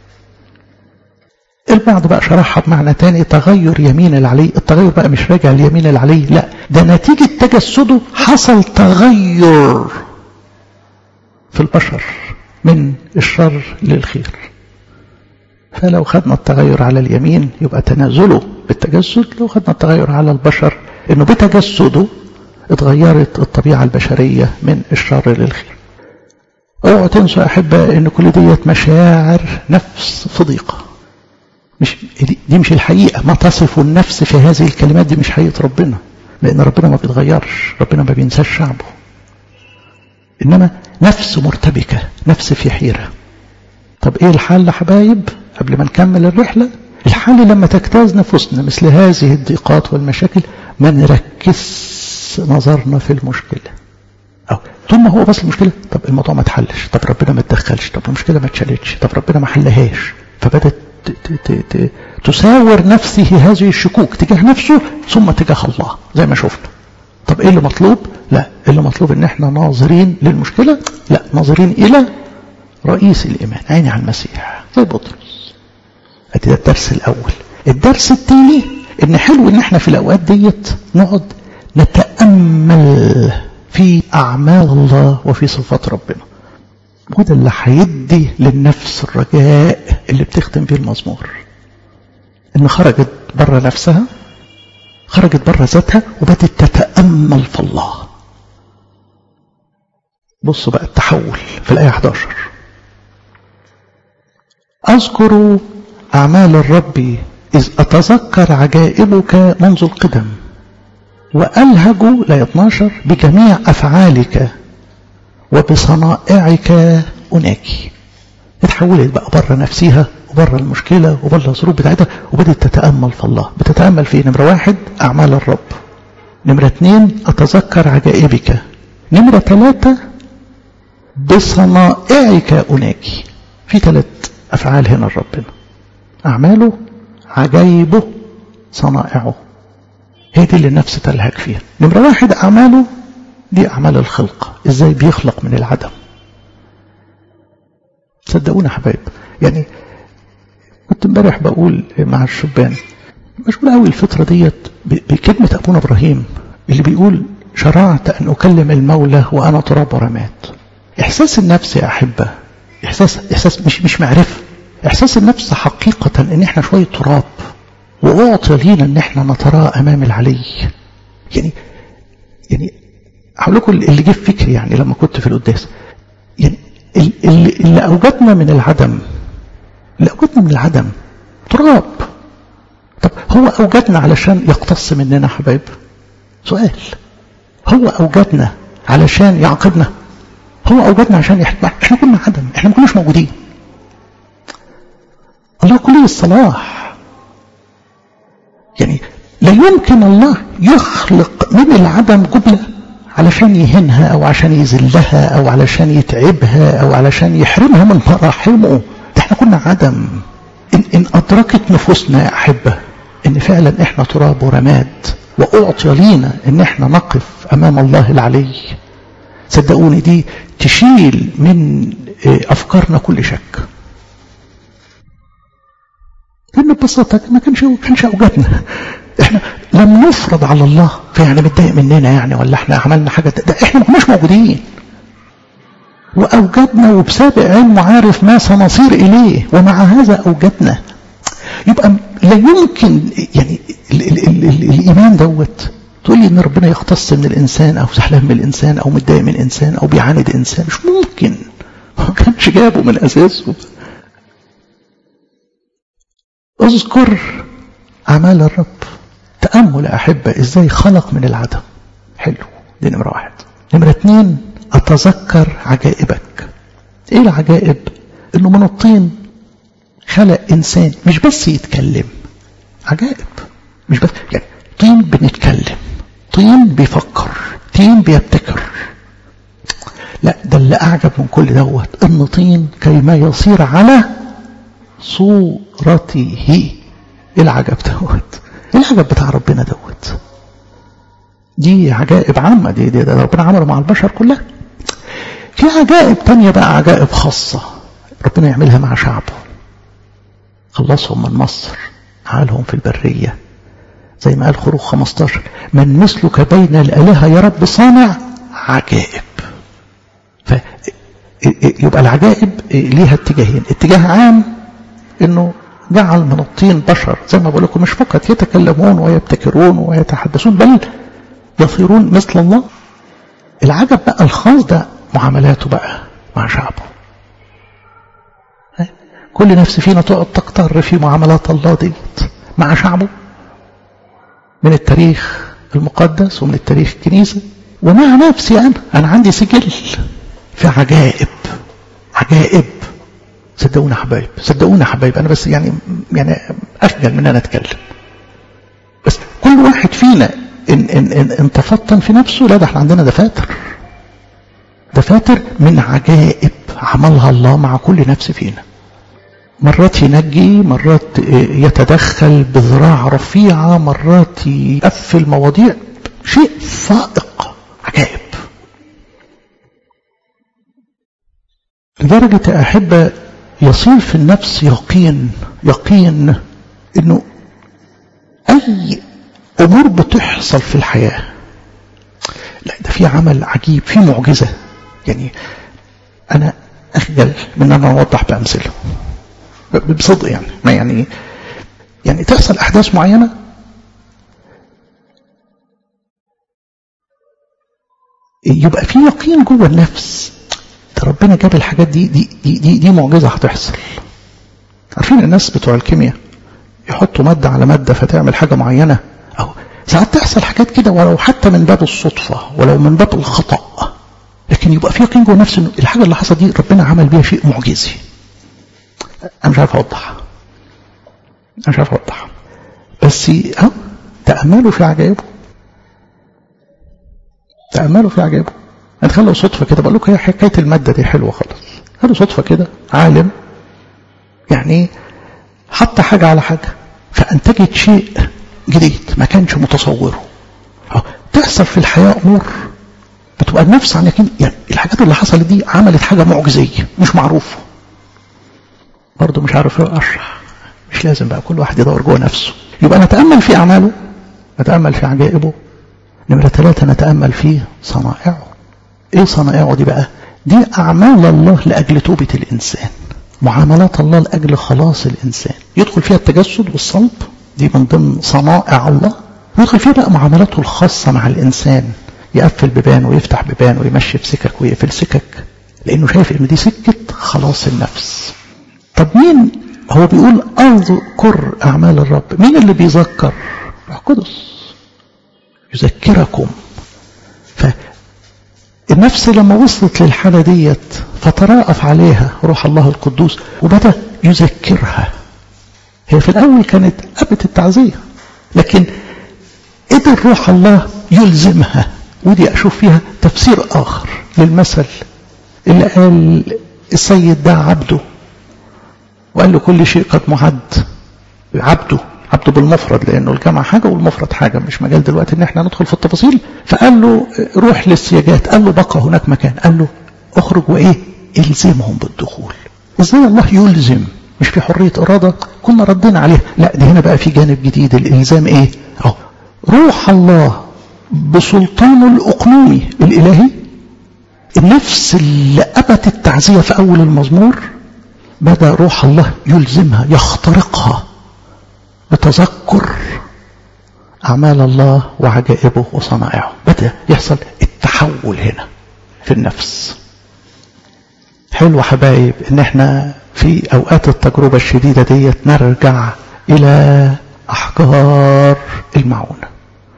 البعض بقى شرحها بمعنى تاني تغير يمين العلي التغير بقى مش راجع ليمين العلي لا ده نتيجة تجسده حصل تغير في البشر من الشر للخير فلو خدنا التغير على اليمين يبقى تنازله بالتجسد لو خدنا التغير على البشر انه بتجسده اتغيرت الطبيعة البشرية من الشر للخير اوعوا تنسوا احباء ان كل ديت مشاعر نفس في ضيقه مش دي مش الحقيقة ما تصف النفس في هذه الكلمات دي مش حقيقة ربنا لأن ربنا ما بيتغيرش ربنا ما بينساش شعبه إنما نفس مرتبكة نفس في حيرة طب إيه الحل يا حبايب قبل ما نكمل الرحلة الحل لما تجتاز نفوسنا مثل هذه الضيقات والمشاكل ما نركز نظرنا في المشكلة أو طول ما هو بس المشكلة طب الموضوع ما اتحلش طب ربنا ما اتدخلش طب المشكلة ما اتشالتش طب ربنا ما حلهاش فبدت تساور نفسه هذه الشكوك تجاه نفسه ثم تجاه الله زي ما شفنا طب ايه اللي مطلوب لا اللي مطلوب ان احنا ناظرين للمشكلة لا ناظرين الى رئيس الايمان عيني على المسيح زي بطرس ادي ده الدرس الاول الدرس الثاني ان حلو ان احنا في الاوقات ديت نقعد نتامل في اعمال الله وفي صفات ربنا وده اللي هيدي للنفس الرجاء اللي بتختم بيه المزمور ان خرجت بره نفسها خرجت بره ذاتها وبدت تتامل في الله بصوا بقى التحول في الايه 11 اذكر اعمال الرب اذ اتذكر عجائبك منذ القدم والهج لا 12 بجميع افعالك وبصنائعك أناكي اتحولت بقى بره نفسها وبره المشكلة وبره الظروف بتاعتها وبدت تتأمل في الله بتتأمل في نمرة واحد أعمال الرب نمرة اتنين أتذكر عجائبك نمرة ثلاثة بصنائعك أناكي في ثلاث أفعال هنا لربنا أعماله عجائبه صنائعه هي دي اللي النفس تلهج فيها نمرة واحد أعماله دي أعمال الخلق إزاي بيخلق من العدم صدقونا حبايب يعني كنت امبارح بقول مع الشبان مشغول قوي الفترة ديت بكلمة أبونا إبراهيم اللي بيقول شرعت أن أكلم المولى وأنا تراب ورماد إحساس النفس يا أحبة إحساس إحساس مش مش معرفة إحساس النفس حقيقة إن إحنا شوية تراب وأعطي لينا إن إحنا نتراءى أمام العلي يعني يعني هقول لكم اللي جه في فكري يعني لما كنت في القداس يعني اللي, اللي أوجدنا من العدم اللي أوجدنا من العدم تراب طب هو أوجدنا علشان يقتص مننا حبايب سؤال هو أوجدنا علشان يعاقبنا هو أوجدنا عشان يحكم احنا كنا عدم احنا ما كناش موجودين الله كله الصلاح يعني لا يمكن الله يخلق من العدم جملة علشان يهنها أو عشان يذلها أو علشان يتعبها أو علشان يحرمها من مراحمه ده احنا كنا عدم إن, إن أدركت نفوسنا يا أحبة إن فعلا احنا تراب ورماد وأعطي لينا إن احنا نقف أمام الله العلي صدقوني دي تشيل من أفكارنا كل شك لأن ببساطة ما كانش كانش أوجاتنا احنا لم نفرض على الله فيعني متضايق مننا يعني ولا احنا عملنا حاجة ده, ده احنا ما كناش موجودين وأوجدنا وبسابق علمه عارف ما سنصير إليه ومع هذا أوجدنا يبقى لا يمكن يعني ال ال ال ال الإيمان دوت تقول لي إن ربنا يختص من الإنسان أو زعلان من الإنسان أو متضايق من الإنسان أو بيعاند إنسان مش ممكن ما كانش جابه من أساسه اذكر أعمال الرب تأمل أحبة إزاي خلق من العدم حلو دي نمرة واحد نمرة اتنين أتذكر عجائبك إيه العجائب إنه من الطين خلق إنسان مش بس يتكلم عجائب مش بس يعني طين بنتكلم طين بيفكر طين بيبتكر لا ده اللي أعجب من كل دوت إن طين كيما يصير على صورته ايه العجب دوت ايه العجب بتاع ربنا دوت دي عجائب عامة دي, دي, دي ربنا عمله مع البشر كلها في عجائب تانية بقى عجائب خاصة ربنا يعملها مع شعبه خلصهم من مصر عالهم في البرية زي ما قال خروج 15 من مثلك بين الآلهة يا رب صانع عجائب ف يبقى العجائب ليها اتجاهين اتجاه عام انه جعل من الطين بشر زي ما بقول لكم مش فقط يتكلمون ويبتكرون ويتحدثون بل يصيرون مثل الله العجب بقى الخاص ده معاملاته بقى مع شعبه كل نفس فينا تقعد تقتر في معاملات الله ديت مع شعبه من التاريخ المقدس ومن التاريخ الكنيسة ومع نفسي أنا أنا عندي سجل في عجائب عجائب صدقونا حبايب صدقونا حبايب انا بس يعني يعني اخجل من انا اتكلم بس كل واحد فينا ان ان ان, إن تفطن في نفسه لا ده احنا عندنا دفاتر دفاتر من عجائب عملها الله مع كل نفس فينا مرات ينجي مرات يتدخل بذراع رفيعة مرات يقفل مواضيع شيء فائق عجائب لدرجة أحب يصير في النفس يقين يقين انه اي امور بتحصل في الحياة لا ده في عمل عجيب في معجزة يعني انا اخجل من ان انا اوضح بامثله بصدق يعني ما يعني يعني تحصل احداث معينة يبقى في يقين جوه النفس ربنا جاب الحاجات دي دي دي دي, دي معجزه هتحصل عارفين الناس بتوع الكيمياء يحطوا ماده على ماده فتعمل حاجه معينه او ساعات تحصل حاجات كده ولو حتى من باب الصدفه ولو من باب الخطا لكن يبقى في يقين جوه نفسه انه الحاجه اللي حصلت دي ربنا عمل بيها شيء معجزي انا مش عارف اوضحها انا مش عارف اوضحها بس ها تاملوا في عجائبه تاملوا في عجائبه نتخلوا صدفة كده بقول لكم هي حكاية المادة دي حلوة خالص هذا صدفة كده عالم يعني حط حاجة على حاجة فأنتجت شيء جديد ما كانش متصوره تحصل في الحياة أمور بتبقى النفس عن يقين يعني الحاجات اللي حصلت دي عملت حاجة معجزية مش معروفة برضه مش عارف أشرح مش لازم بقى كل واحد يدور جوه نفسه يبقى نتأمل في أعماله نتأمل في عجائبه نمرة ثلاثة نتأمل في صنائعه ايه صنائعه دي بقى دي أعمال الله لأجل توبة الإنسان معاملات الله لأجل خلاص الإنسان يدخل فيها التجسد والصلب دي من ضمن صنائع الله ويدخل فيها بقى معاملاته الخاصة مع الإنسان يقفل بيبان ويفتح بيبان ويمشي في سكك ويقفل سكك لأنه شايف إن دي سكة خلاص النفس طب مين هو بيقول أذكر أعمال الرب مين اللي بيذكر روح قدس يذكركم فالنفس لما وصلت للحالة ديت فتراءف عليها روح الله القدوس وبدأ يذكرها هي في الأول كانت أبت التعزية لكن قدر روح الله يلزمها ودي أشوف فيها تفسير آخر للمثل اللي قال السيد ده عبده وقال له كل شيء قد معد عبده عبده بالمفرد لانه الجمع حاجه والمفرد حاجه مش مجال دلوقتي ان احنا ندخل في التفاصيل فقال له روح للسياجات قال له بقى هناك مكان قال له اخرج وايه الزمهم بالدخول ازاي الله يلزم مش في حريه اراده كنا ردينا عليها لا ده هنا بقى في جانب جديد الالزام ايه اهو روح الله بسلطانه الاقنومي الالهي النفس اللي ابت التعزيه في اول المزمور بدا روح الله يلزمها يخترقها بتذكر أعمال الله وعجائبه وصنائعه بدأ يحصل التحول هنا في النفس حلو حبايب ان احنا في اوقات التجربة الشديدة ديت نرجع الى احجار المعونة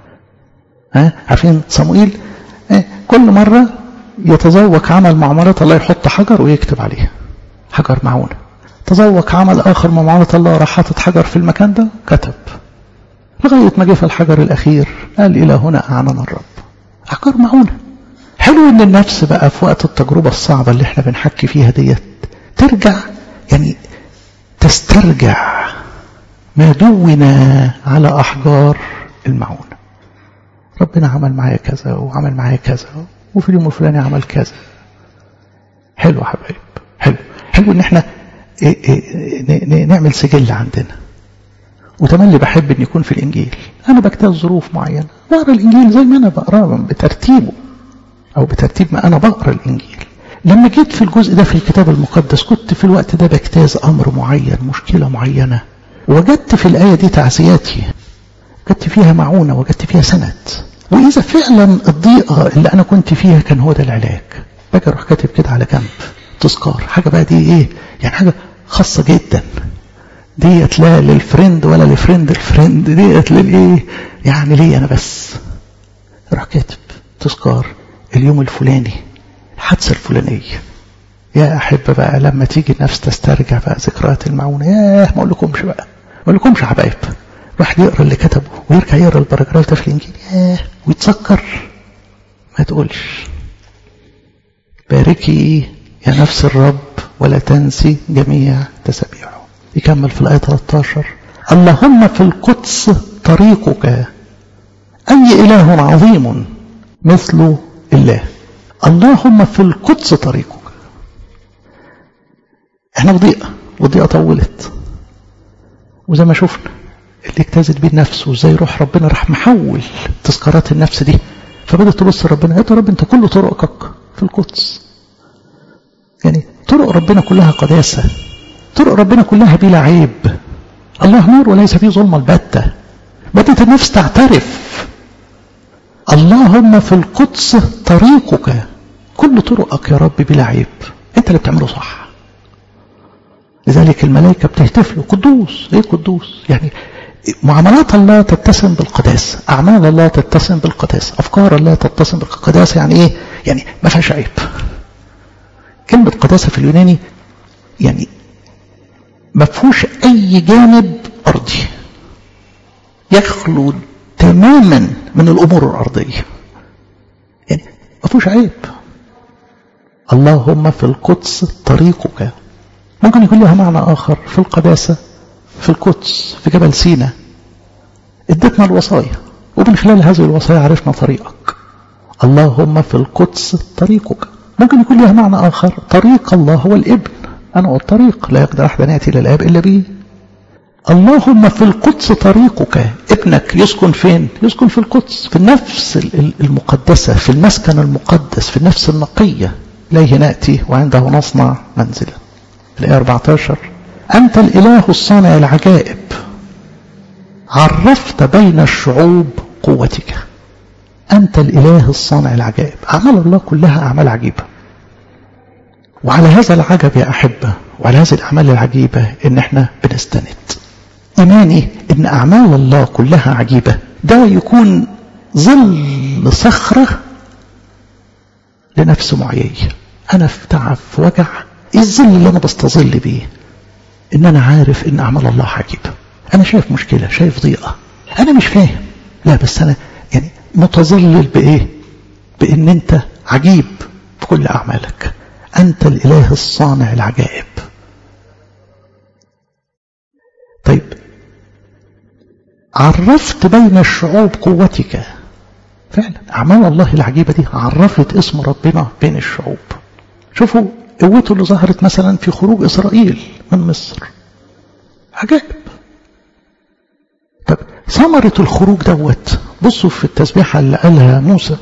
ها عارفين صموئيل اه كل مرة يتذوق عمل معاملات الله يحط حجر ويكتب عليه حجر معونة تذوق عمل آخر مع معاملة الله راح حاطط حجر في المكان ده كتب لغاية ما جه في الحجر الأخير قال إلى هنا أعننا الرب أحجار معونة حلو إن النفس بقى في وقت التجربة الصعبة اللي احنا بنحكي فيها ديت ترجع يعني تسترجع ما دونا على أحجار المعونة ربنا عمل معايا كذا وعمل معايا كذا وفي اليوم الفلاني عمل كذا حلو يا حبايب حلو حلو ان احنا إيه إيه نعمل سجل عندنا وتملي بحب ان يكون في الانجيل انا بجتاز ظروف معينه بقرا الانجيل زي ما انا بقراه بترتيبه او بترتيب ما انا بقرا الانجيل لما جيت في الجزء ده في الكتاب المقدس كنت في الوقت ده بجتاز امر معين مشكله معينه وجدت في الايه دي تعزياتي وجدت فيها معونه وجدت فيها سند واذا فعلا الضيقه اللي انا كنت فيها كان هو ده العلاج باجي اروح كاتب كده على جنب تذكار حاجه بقى دي ايه يعني حاجه خاصه جدا ديت لا للفريند ولا لفريند الفريند ديت للايه يعني ليه انا بس راح كاتب تذكار اليوم الفلاني الحادثه الفلانيه يا احبه بقى لما تيجي النفس تسترجع بقى ذكريات المعونه ياه ما اقولكمش بقى ما اقولكمش يا حبايب واحد يقرا اللي كتبه ويرجع يقرا الباراجراف ده في الانجيل ياه ويتذكر ما تقولش باركي يا نفس الرب ولا تنسي جميع تسابيحه يكمل في الآية 13 اللهم في القدس طريقك أي إله عظيم مثل الله اللهم في القدس طريقك احنا في ضيقة والضيقة طولت وزي ما شفنا اللي اجتازت بيه النفس وازاي روح ربنا راح محول تذكارات النفس دي فبدأت تبص لربنا يا رب انت كل طرقك في القدس يعني طرق ربنا كلها قداسة طرق ربنا كلها بلا عيب الله نور وليس فيه ظلم البتة بدأت النفس تعترف اللهم في القدس طريقك كل طرقك يا رب بلا عيب انت اللي بتعمله صح لذلك الملائكة بتهتف له قدوس ايه قدوس يعني معاملات الله تتسم بالقداسة أعمال الله تتسم بالقداسة أفكار الله تتسم بالقداسة يعني إيه؟ يعني ما فيهاش عيب كلمة قداسة في اليوناني يعني ما فيهوش أي جانب أرضي يخلو تماما من الأمور الأرضية يعني ما فيهوش عيب اللهم في القدس طريقك ممكن يكون لها معنى آخر في القداسة في القدس في جبل سينا ادتنا الوصايا ومن خلال هذه الوصايا عرفنا طريقك اللهم في القدس طريقك ممكن يكون لها معنى آخر طريق الله هو الابن أنا هو الطريق لا يقدر أحد أن يأتي للآب إلا به اللهم في القدس طريقك ابنك يسكن فين يسكن في القدس في النفس المقدسة في المسكن المقدس في النفس النقية إليه نأتي وعنده نصنع منزلا الآية 14 أنت الإله الصانع العجائب عرفت بين الشعوب قوتك أنت الإله الصانع العجائب أعمال الله كلها أعمال عجيبة وعلى هذا العجب يا أحبة وعلى هذه الأعمال العجيبة إن إحنا بنستند إيماني إن أعمال الله كلها عجيبة ده يكون ظل صخرة لنفس معيية أنا في تعب في وجع إيه الظل اللي أنا بستظل بيه إن أنا عارف إن أعمال الله عجيبة أنا شايف مشكلة شايف ضيقة أنا مش فاهم لا بس أنا يعني متظلل بإيه بإن أنت عجيب في كل أعمالك أنت الإله الصانع العجائب طيب عرفت بين الشعوب قوتك فعلا أعمال الله العجيبة دي عرفت اسم ربنا بين الشعوب شوفوا قوته اللي ظهرت مثلا في خروج إسرائيل من مصر عجائب طب ثمرة الخروج دوت بصوا في التسبيحة اللي قالها موسى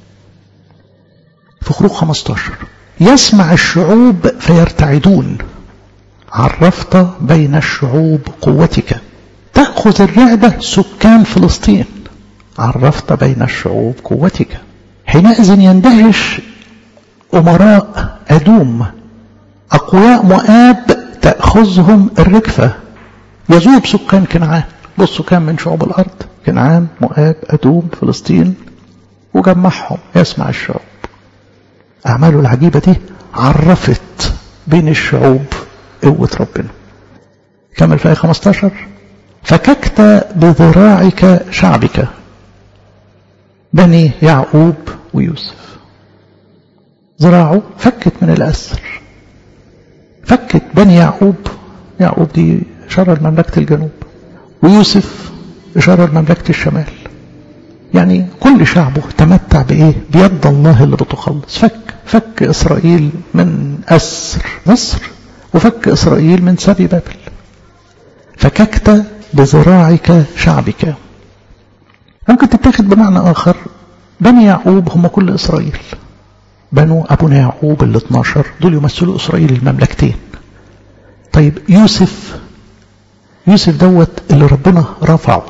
في خروج 15 يسمع الشعوب فيرتعدون عرفت بين الشعوب قوتك تأخذ الرعبة سكان فلسطين عرفت بين الشعوب قوتك حينئذ يندهش أمراء أدوم أقوياء مؤاب تأخذهم الرجفة يذوب سكان كنعان بصوا كان من شعوب الأرض كنعان مؤاب أدوم فلسطين وجمعهم يسمع الشعوب أعماله العجيبة دي عرفت بين الشعوب قوة ربنا كمل في آية 15 فككت بذراعك شعبك بني يعقوب ويوسف ذراعه فكت من الأسر فكت بني يعقوب يعقوب دي إشارة لمملكة الجنوب ويوسف إشارة لمملكة الشمال يعني كل شعبه تمتع بإيه بيد الله اللي بتخلص فك فك إسرائيل من أسر مصر وفك إسرائيل من سبي بابل فككت بذراعك شعبك ممكن تتاخد بمعنى آخر بني يعقوب هم كل إسرائيل بنو أبونا يعقوب ال 12 دول يمثلوا إسرائيل المملكتين طيب يوسف يوسف دوت اللي ربنا رفعه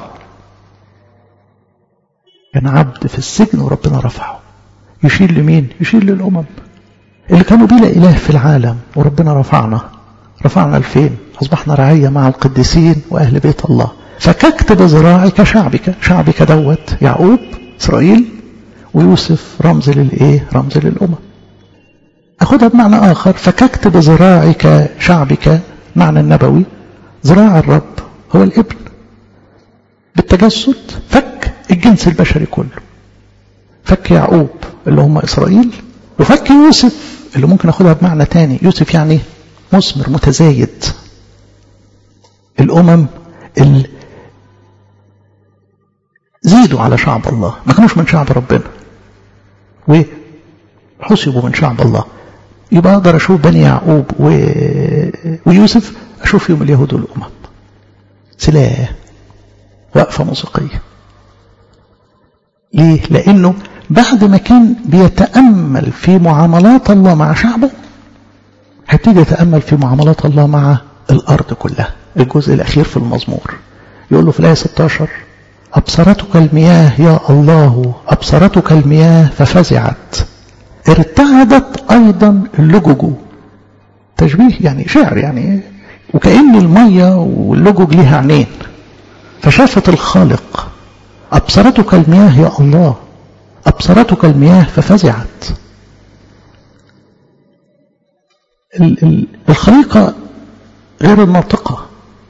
كان عبد في السجن وربنا رفعه يشيل لمين يشيل للأمم اللي كانوا بلا إله في العالم وربنا رفعنا رفعنا لفين أصبحنا رعية مع القديسين وأهل بيت الله فككت بذراعك شعبك شعبك دوت يعقوب إسرائيل ويوسف رمز للإيه رمز للأمم أخذها بمعنى آخر فككت بذراعك شعبك معنى النبوي ذراع الرب هو الابن بالتجسد فك الجنس البشري كله فك يعقوب اللي هم إسرائيل وفك يوسف اللي ممكن أخذها بمعنى تاني يوسف يعني مثمر متزايد الأمم اللي زيدوا على شعب الله ما كانوش من شعب ربنا وحسبوا من شعب الله يبقى أقدر أشوف بني يعقوب و... ويوسف أشوف فيهم اليهود والأمم سلاح وقفة موسيقية ليه؟ لأنه بعد ما كان بيتأمل في معاملات الله مع شعبه هيبتدي يتأمل في معاملات الله مع الأرض كلها الجزء الأخير في المزمور يقول له في الآية 16 أبصرتك المياه يا الله أبصرتك المياه ففزعت ارتعدت أيضا اللجج تشبيه يعني شعر يعني وكأن المية واللجج ليها عينين فشافت الخالق أبصرتك المياه يا الله أبصرتك المياه ففزعت الخليقة غير الناطقة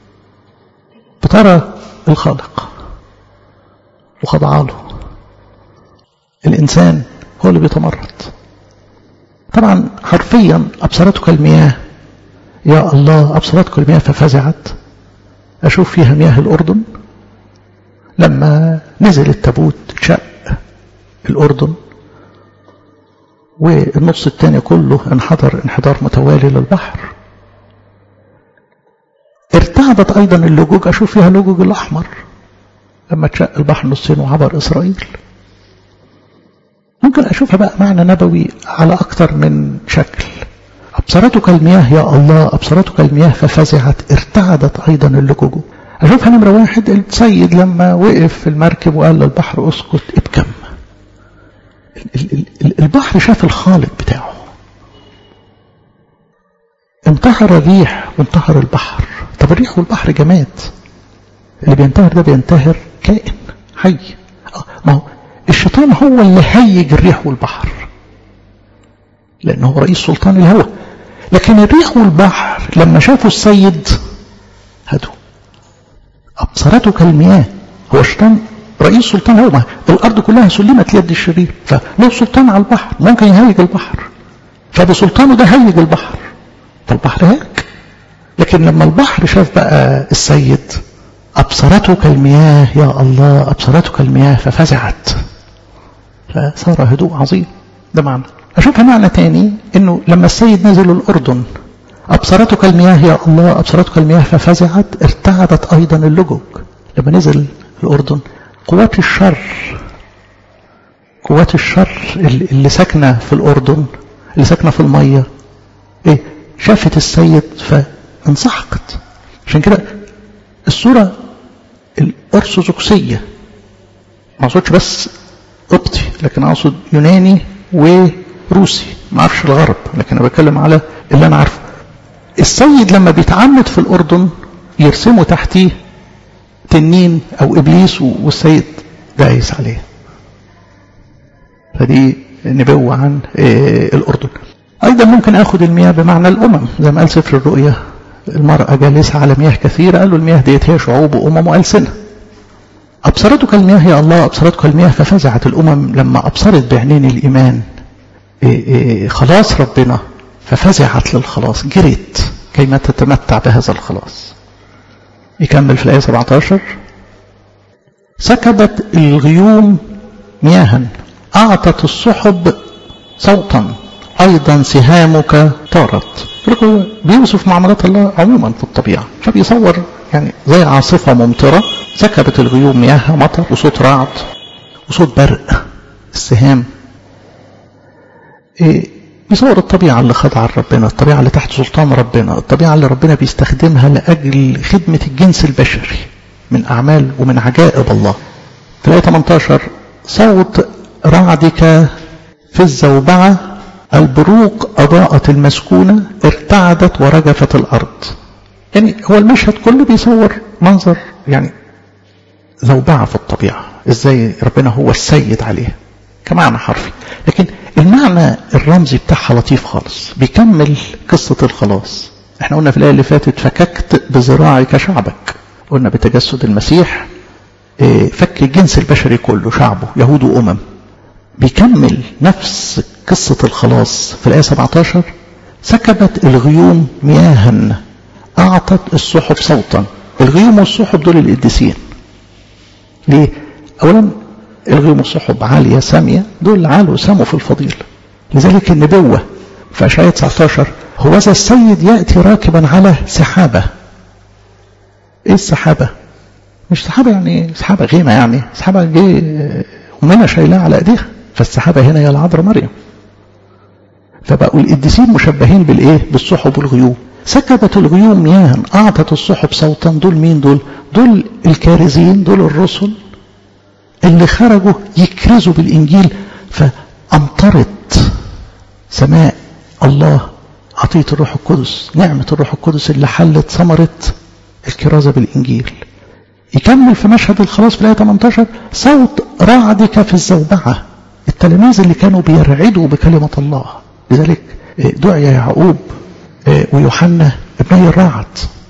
بترى الخالق وخضع له الإنسان هو اللي بيتمرد طبعا حرفيا أبصرتك المياه يا الله أبصرتك المياه ففزعت أشوف فيها مياه الأردن لما نزل التابوت شق الأردن والنص الثاني كله انحدر انحدار متوالي للبحر ارتعدت أيضا اللجوج أشوف فيها اللجوج الأحمر لما تشق البحر نصين وعبر إسرائيل ممكن أشوفها بقى معنى نبوي على أكتر من شكل أبصرتك المياه يا الله أبصرتك المياه ففزعت ارتعدت أيضا اللجوج أشوفها نمرة واحد السيد لما وقف في المركب وقال للبحر اسكت ابكم البحر شاف الخالق بتاعه انتهر الريح وانتهر البحر طب الريح والبحر جماد اللي بينتهر ده بينتهر كائن حي ما هو الشيطان هو اللي هيج الريح والبحر لأنه هو رئيس سلطان الهوى لكن الريح والبحر لما شافوا السيد هدوا أبصرته كالمياه هو الشيطان رئيس سلطان الهوى الأرض كلها سلمت ليد الشرير فله سلطان على البحر ممكن يهيج البحر فبسلطانه ده هيج البحر فالبحر هيج لكن لما البحر شاف بقى السيد أبصرته كالمياه يا الله أبصرته كالمياه ففزعت فصار هدوء عظيم ده معنى أشوفها معنى تاني إنه لما السيد نزل الأردن أبصرتك المياه يا الله أبصرتك المياه ففزعت ارتعدت أيضا اللجوج لما نزل الأردن قوات الشر قوات الشر اللي ساكنة في الأردن اللي ساكنة في المية إيه شافت السيد فانسحقت عشان كده الصورة الأرثوذكسية ما أقصدش بس قبطي لكن أقصد يوناني وروسي ما أعرفش الغرب لكن أنا بتكلم على اللي أنا عارفه السيد لما بيتعمد في الأردن يرسموا تحتيه تنين أو إبليس والسيد دايس عليه فدي نبوة عن الأردن أيضا ممكن أخذ المياه بمعنى الأمم زي ما قال سفر الرؤيا المرأة جالسة على مياه كثيرة قالوا المياه ديت هي شعوب وأمم وألسنة أبصرتك المياه يا الله أبصرتك المياه ففزعت الأمم لما أبصرت بعينين الإيمان إيه إيه خلاص ربنا ففزعت للخلاص جريت كيما تتمتع بهذا الخلاص يكمل في الآية 17 سكبت الغيوم مياها أعطت السحب صوتا أيضا سهامك طارت بيوصف معاملات الله عموما في الطبيعة فبيصور يعني زي عاصفة ممطرة سكبت الغيوم مياهها مطر وصوت رعد وصوت برق السهام إيه بيصور الطبيعة اللي خاضعة لربنا الطبيعة اللي تحت سلطان ربنا الطبيعة اللي ربنا بيستخدمها لأجل خدمة الجنس البشري من أعمال ومن عجائب الله في الآية 18 صوت رعدك في الزوبعة البروق أضاءت المسكونة ارتعدت ورجفت الأرض يعني هو المشهد كله بيصور منظر يعني زوبعة في الطبيعة ازاي ربنا هو السيد عليها كمعنى حرفي لكن المعنى الرمزي بتاعها لطيف خالص بيكمل قصة الخلاص احنا قلنا في الآية اللي فاتت فككت بذراعك شعبك قلنا بتجسد المسيح فك الجنس البشري كله شعبه يهود وأمم بيكمل نفس قصة الخلاص في الآية 17 سكبت الغيوم مياها أعطت السحب صوتا الغيوم والسحب دول القديسين ليه؟ أولا الغيوم والسحب عالية سامية دول عالوا ساموا في الفضيل لذلك النبوة في أشعية 19 هو ذا السيد يأتي راكبا على سحابة إيه السحابة؟ مش سحابة يعني سحابة غيمة يعني سحابة جه ومنها شايلها على ايديها فالسحابة هنا هي العذراء مريم فبقوا القديسين مشبهين بالايه بالسحب والغيوم سكبت الغيوم مياها اعطت السحب صوتا دول مين دول دول الكارزين دول الرسل اللي خرجوا يكرزوا بالانجيل فامطرت سماء الله عطية الروح القدس نعمة الروح القدس اللي حلت ثمرة الكرازة بالانجيل يكمل في مشهد الخلاص في الآية 18 صوت رعدك في الزوبعة التلاميذ اللي كانوا بيرعدوا بكلمة الله لذلك دعي يعقوب ويوحنا ابني الرعد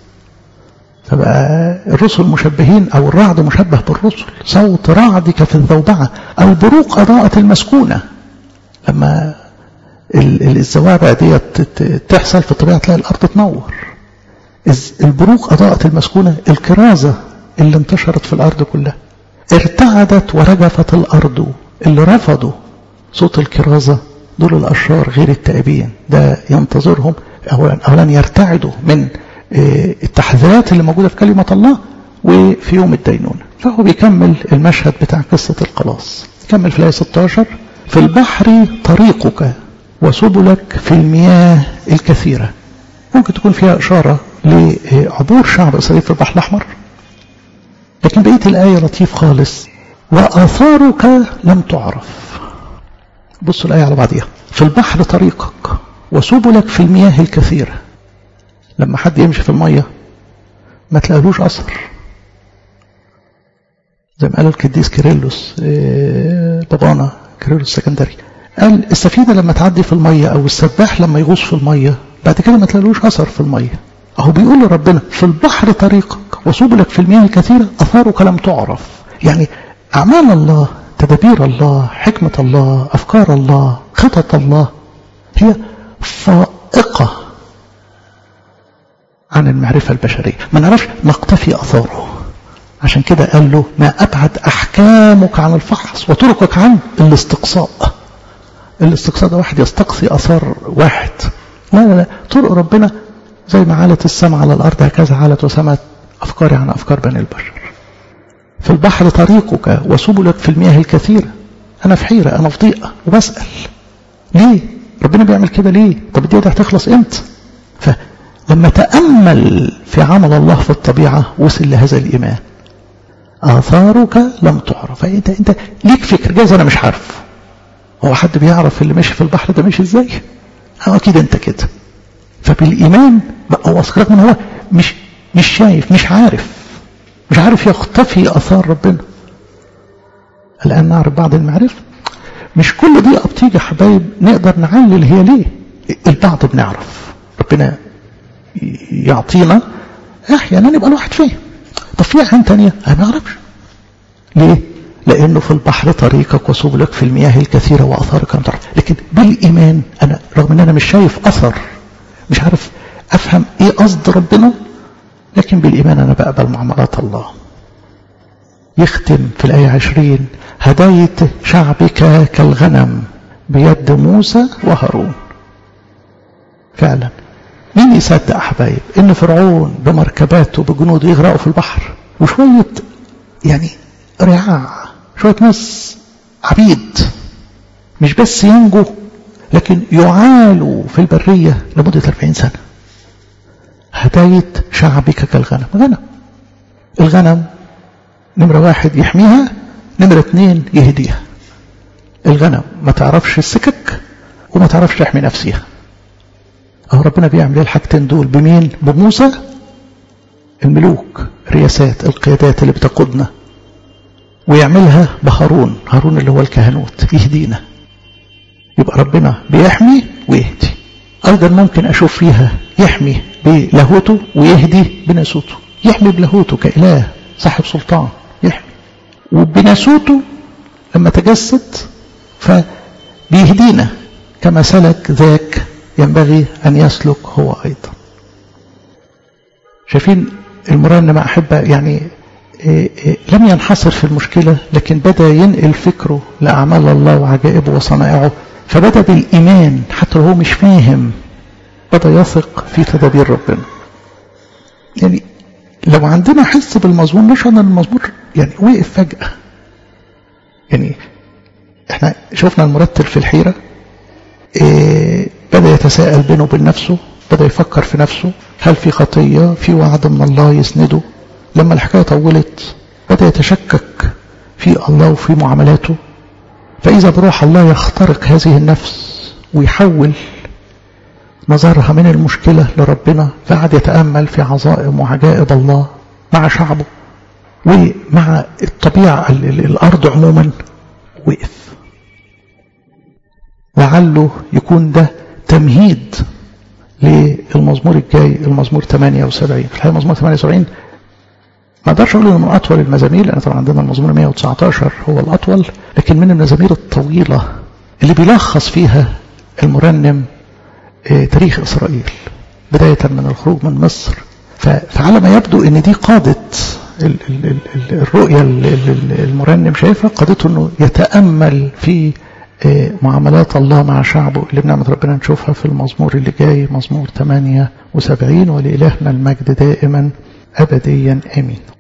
فبقى الرسل مشبهين او الرعد مشبه بالرسل صوت رعدك في الزوبعة البروق اضاءت المسكونة لما الزوابع ديت تحصل في الطبيعة تلاقي الارض تنور البروق اضاءت المسكونة الكرازة اللي انتشرت في الأرض كلها ارتعدت ورجفت الأرض اللي رفضوا صوت الكرازة دول الأشرار غير التائبين ده ينتظرهم أولا, أولا يرتعدوا من التحذيرات اللي موجودة في كلمة الله وفي يوم الدينونة فهو بيكمل المشهد بتاع قصة الخلاص يكمل في الآية 16 في البحر طريقك وسبلك في المياه الكثيرة ممكن تكون فيها إشارة لعبور شعب إسرائيل في البحر الأحمر لكن بقية الآية لطيف خالص وآثارك لم تعرف بصوا الآية على بعضها في البحر طريقك وسبلك في المياه الكثيرة لما حد يمشي في المية ما تلاقيلوش أثر زي ما قال القديس كيرلس بابانا كيرلس السكندري قال السفينة لما تعدي في المية أو السباح لما يغوص في المية بعد كده ما تلاقيلوش أثر في المية أهو بيقول لربنا في البحر طريقك وسبلك في المياه الكثيرة أثارك لم تعرف يعني أعمال الله تدابير الله حكمة الله أفكار الله خطط الله هي فائقة عن المعرفة البشرية ما نعرفش نقتفي أثاره عشان كده قال له ما أبعد أحكامك عن الفحص وطرقك عن الاستقصاء الاستقصاء ده واحد يستقصي أثار واحد لا لا لا طرق ربنا زي ما علت السماء على الأرض هكذا علت وسمت أفكاري عن أفكار بني البشر في البحر طريقك وسبلك في المياه الكثيرة أنا في حيرة أنا في ضيقة وبسأل ليه ربنا بيعمل كده ليه طب الدنيا هتخلص امتى فلما تأمل في عمل الله في الطبيعة وصل لهذا الإيمان آثارك لم تعرف أنت أنت ليك فكر جايز أنا مش عارف هو حد بيعرف اللي ماشي في البحر ده ماشي إزاي أو أكيد أنت كده فبالإيمان هو أصدقائك من هو مش مش شايف مش عارف مش عارف يختفي أثار ربنا الآن نعرف بعض المعرفة مش كل دي بتيجي حبايب نقدر نعلل هي ليه البعض بنعرف ربنا يعطينا احيانا يبقى الواحد فاهم طب في عين تانية انا ما اعرفش ليه لانه في البحر طريقك وسبلك في المياه الكثيرة واثارك لم تعرف لكن بالايمان انا رغم ان انا مش شايف اثر مش عارف افهم ايه قصد ربنا لكن بالايمان انا بقبل معاملات الله يختم في الآية عشرين هديت شعبك كالغنم بيد موسى وهارون فعلا مين يصدق أحبايب إن فرعون بمركباته بجنوده يغرقوا في البحر وشوية يعني رعاع شوية ناس عبيد مش بس ينجوا لكن يعالوا في البرية لمدة 40 سنة هداية شعبك كالغنم غنم الغنم نمرة واحد يحميها نمرة اتنين يهديها الغنم ما تعرفش السكك وما تعرفش تحمي نفسها اهو ربنا بيعمل ايه الحاجتين دول بمين بموسى الملوك الرياسات القيادات اللي بتقودنا ويعملها بهارون هارون اللي هو الكهنوت يهدينا يبقى ربنا بيحمي ويهدي ايضا ممكن اشوف فيها يحمي بلاهوته ويهدي بناسوته يحمي بلاهوته كاله صاحب سلطان يحمي وبناسوته لما تجسد فبيهدينا كما سلك ذاك ينبغي أن يسلك هو أيضا شايفين المرنم أحبة يعني إيه إيه لم ينحصر في المشكلة لكن بدأ ينقل فكره لأعمال الله وعجائبه وصنائعه فبدأ بالإيمان حتى لو هو مش فاهم بدأ يثق في تدابير ربنا يعني لو عندنا حس بالمزمور مش أن المزمور يعني وقف فجأة يعني احنا شفنا المرتل في الحيرة إيه بدأ يتساءل بينه وبين نفسه بدأ يفكر في نفسه هل في خطية في وعد من الله يسنده لما الحكاية طولت بدأ يتشكك في الله وفي معاملاته فإذا بروح الله يخترق هذه النفس ويحول نظرها من المشكلة لربنا فقعد يتأمل في عظائم وعجائب الله مع شعبه ومع الطبيعة الأرض عموما وقف لعله يكون ده تمهيد للمزمور الجاي المزمور 78 في الحقيقة المزمور 78 ما اقدرش اقول انه من اطول المزامير لان طبعا عندنا المزمور 119 هو الاطول لكن من المزامير الطويله اللي بيلخص فيها المرنم تاريخ اسرائيل بدايه من الخروج من مصر فعلى ما يبدو ان دي قادت الرؤيه اللي المرنم شايفها قادته انه يتامل في معاملات الله مع شعبه اللي بنعمة ربنا نشوفها في المزمور اللي جاي مزمور 78 ولإلهنا المجد دائما أبديا آمين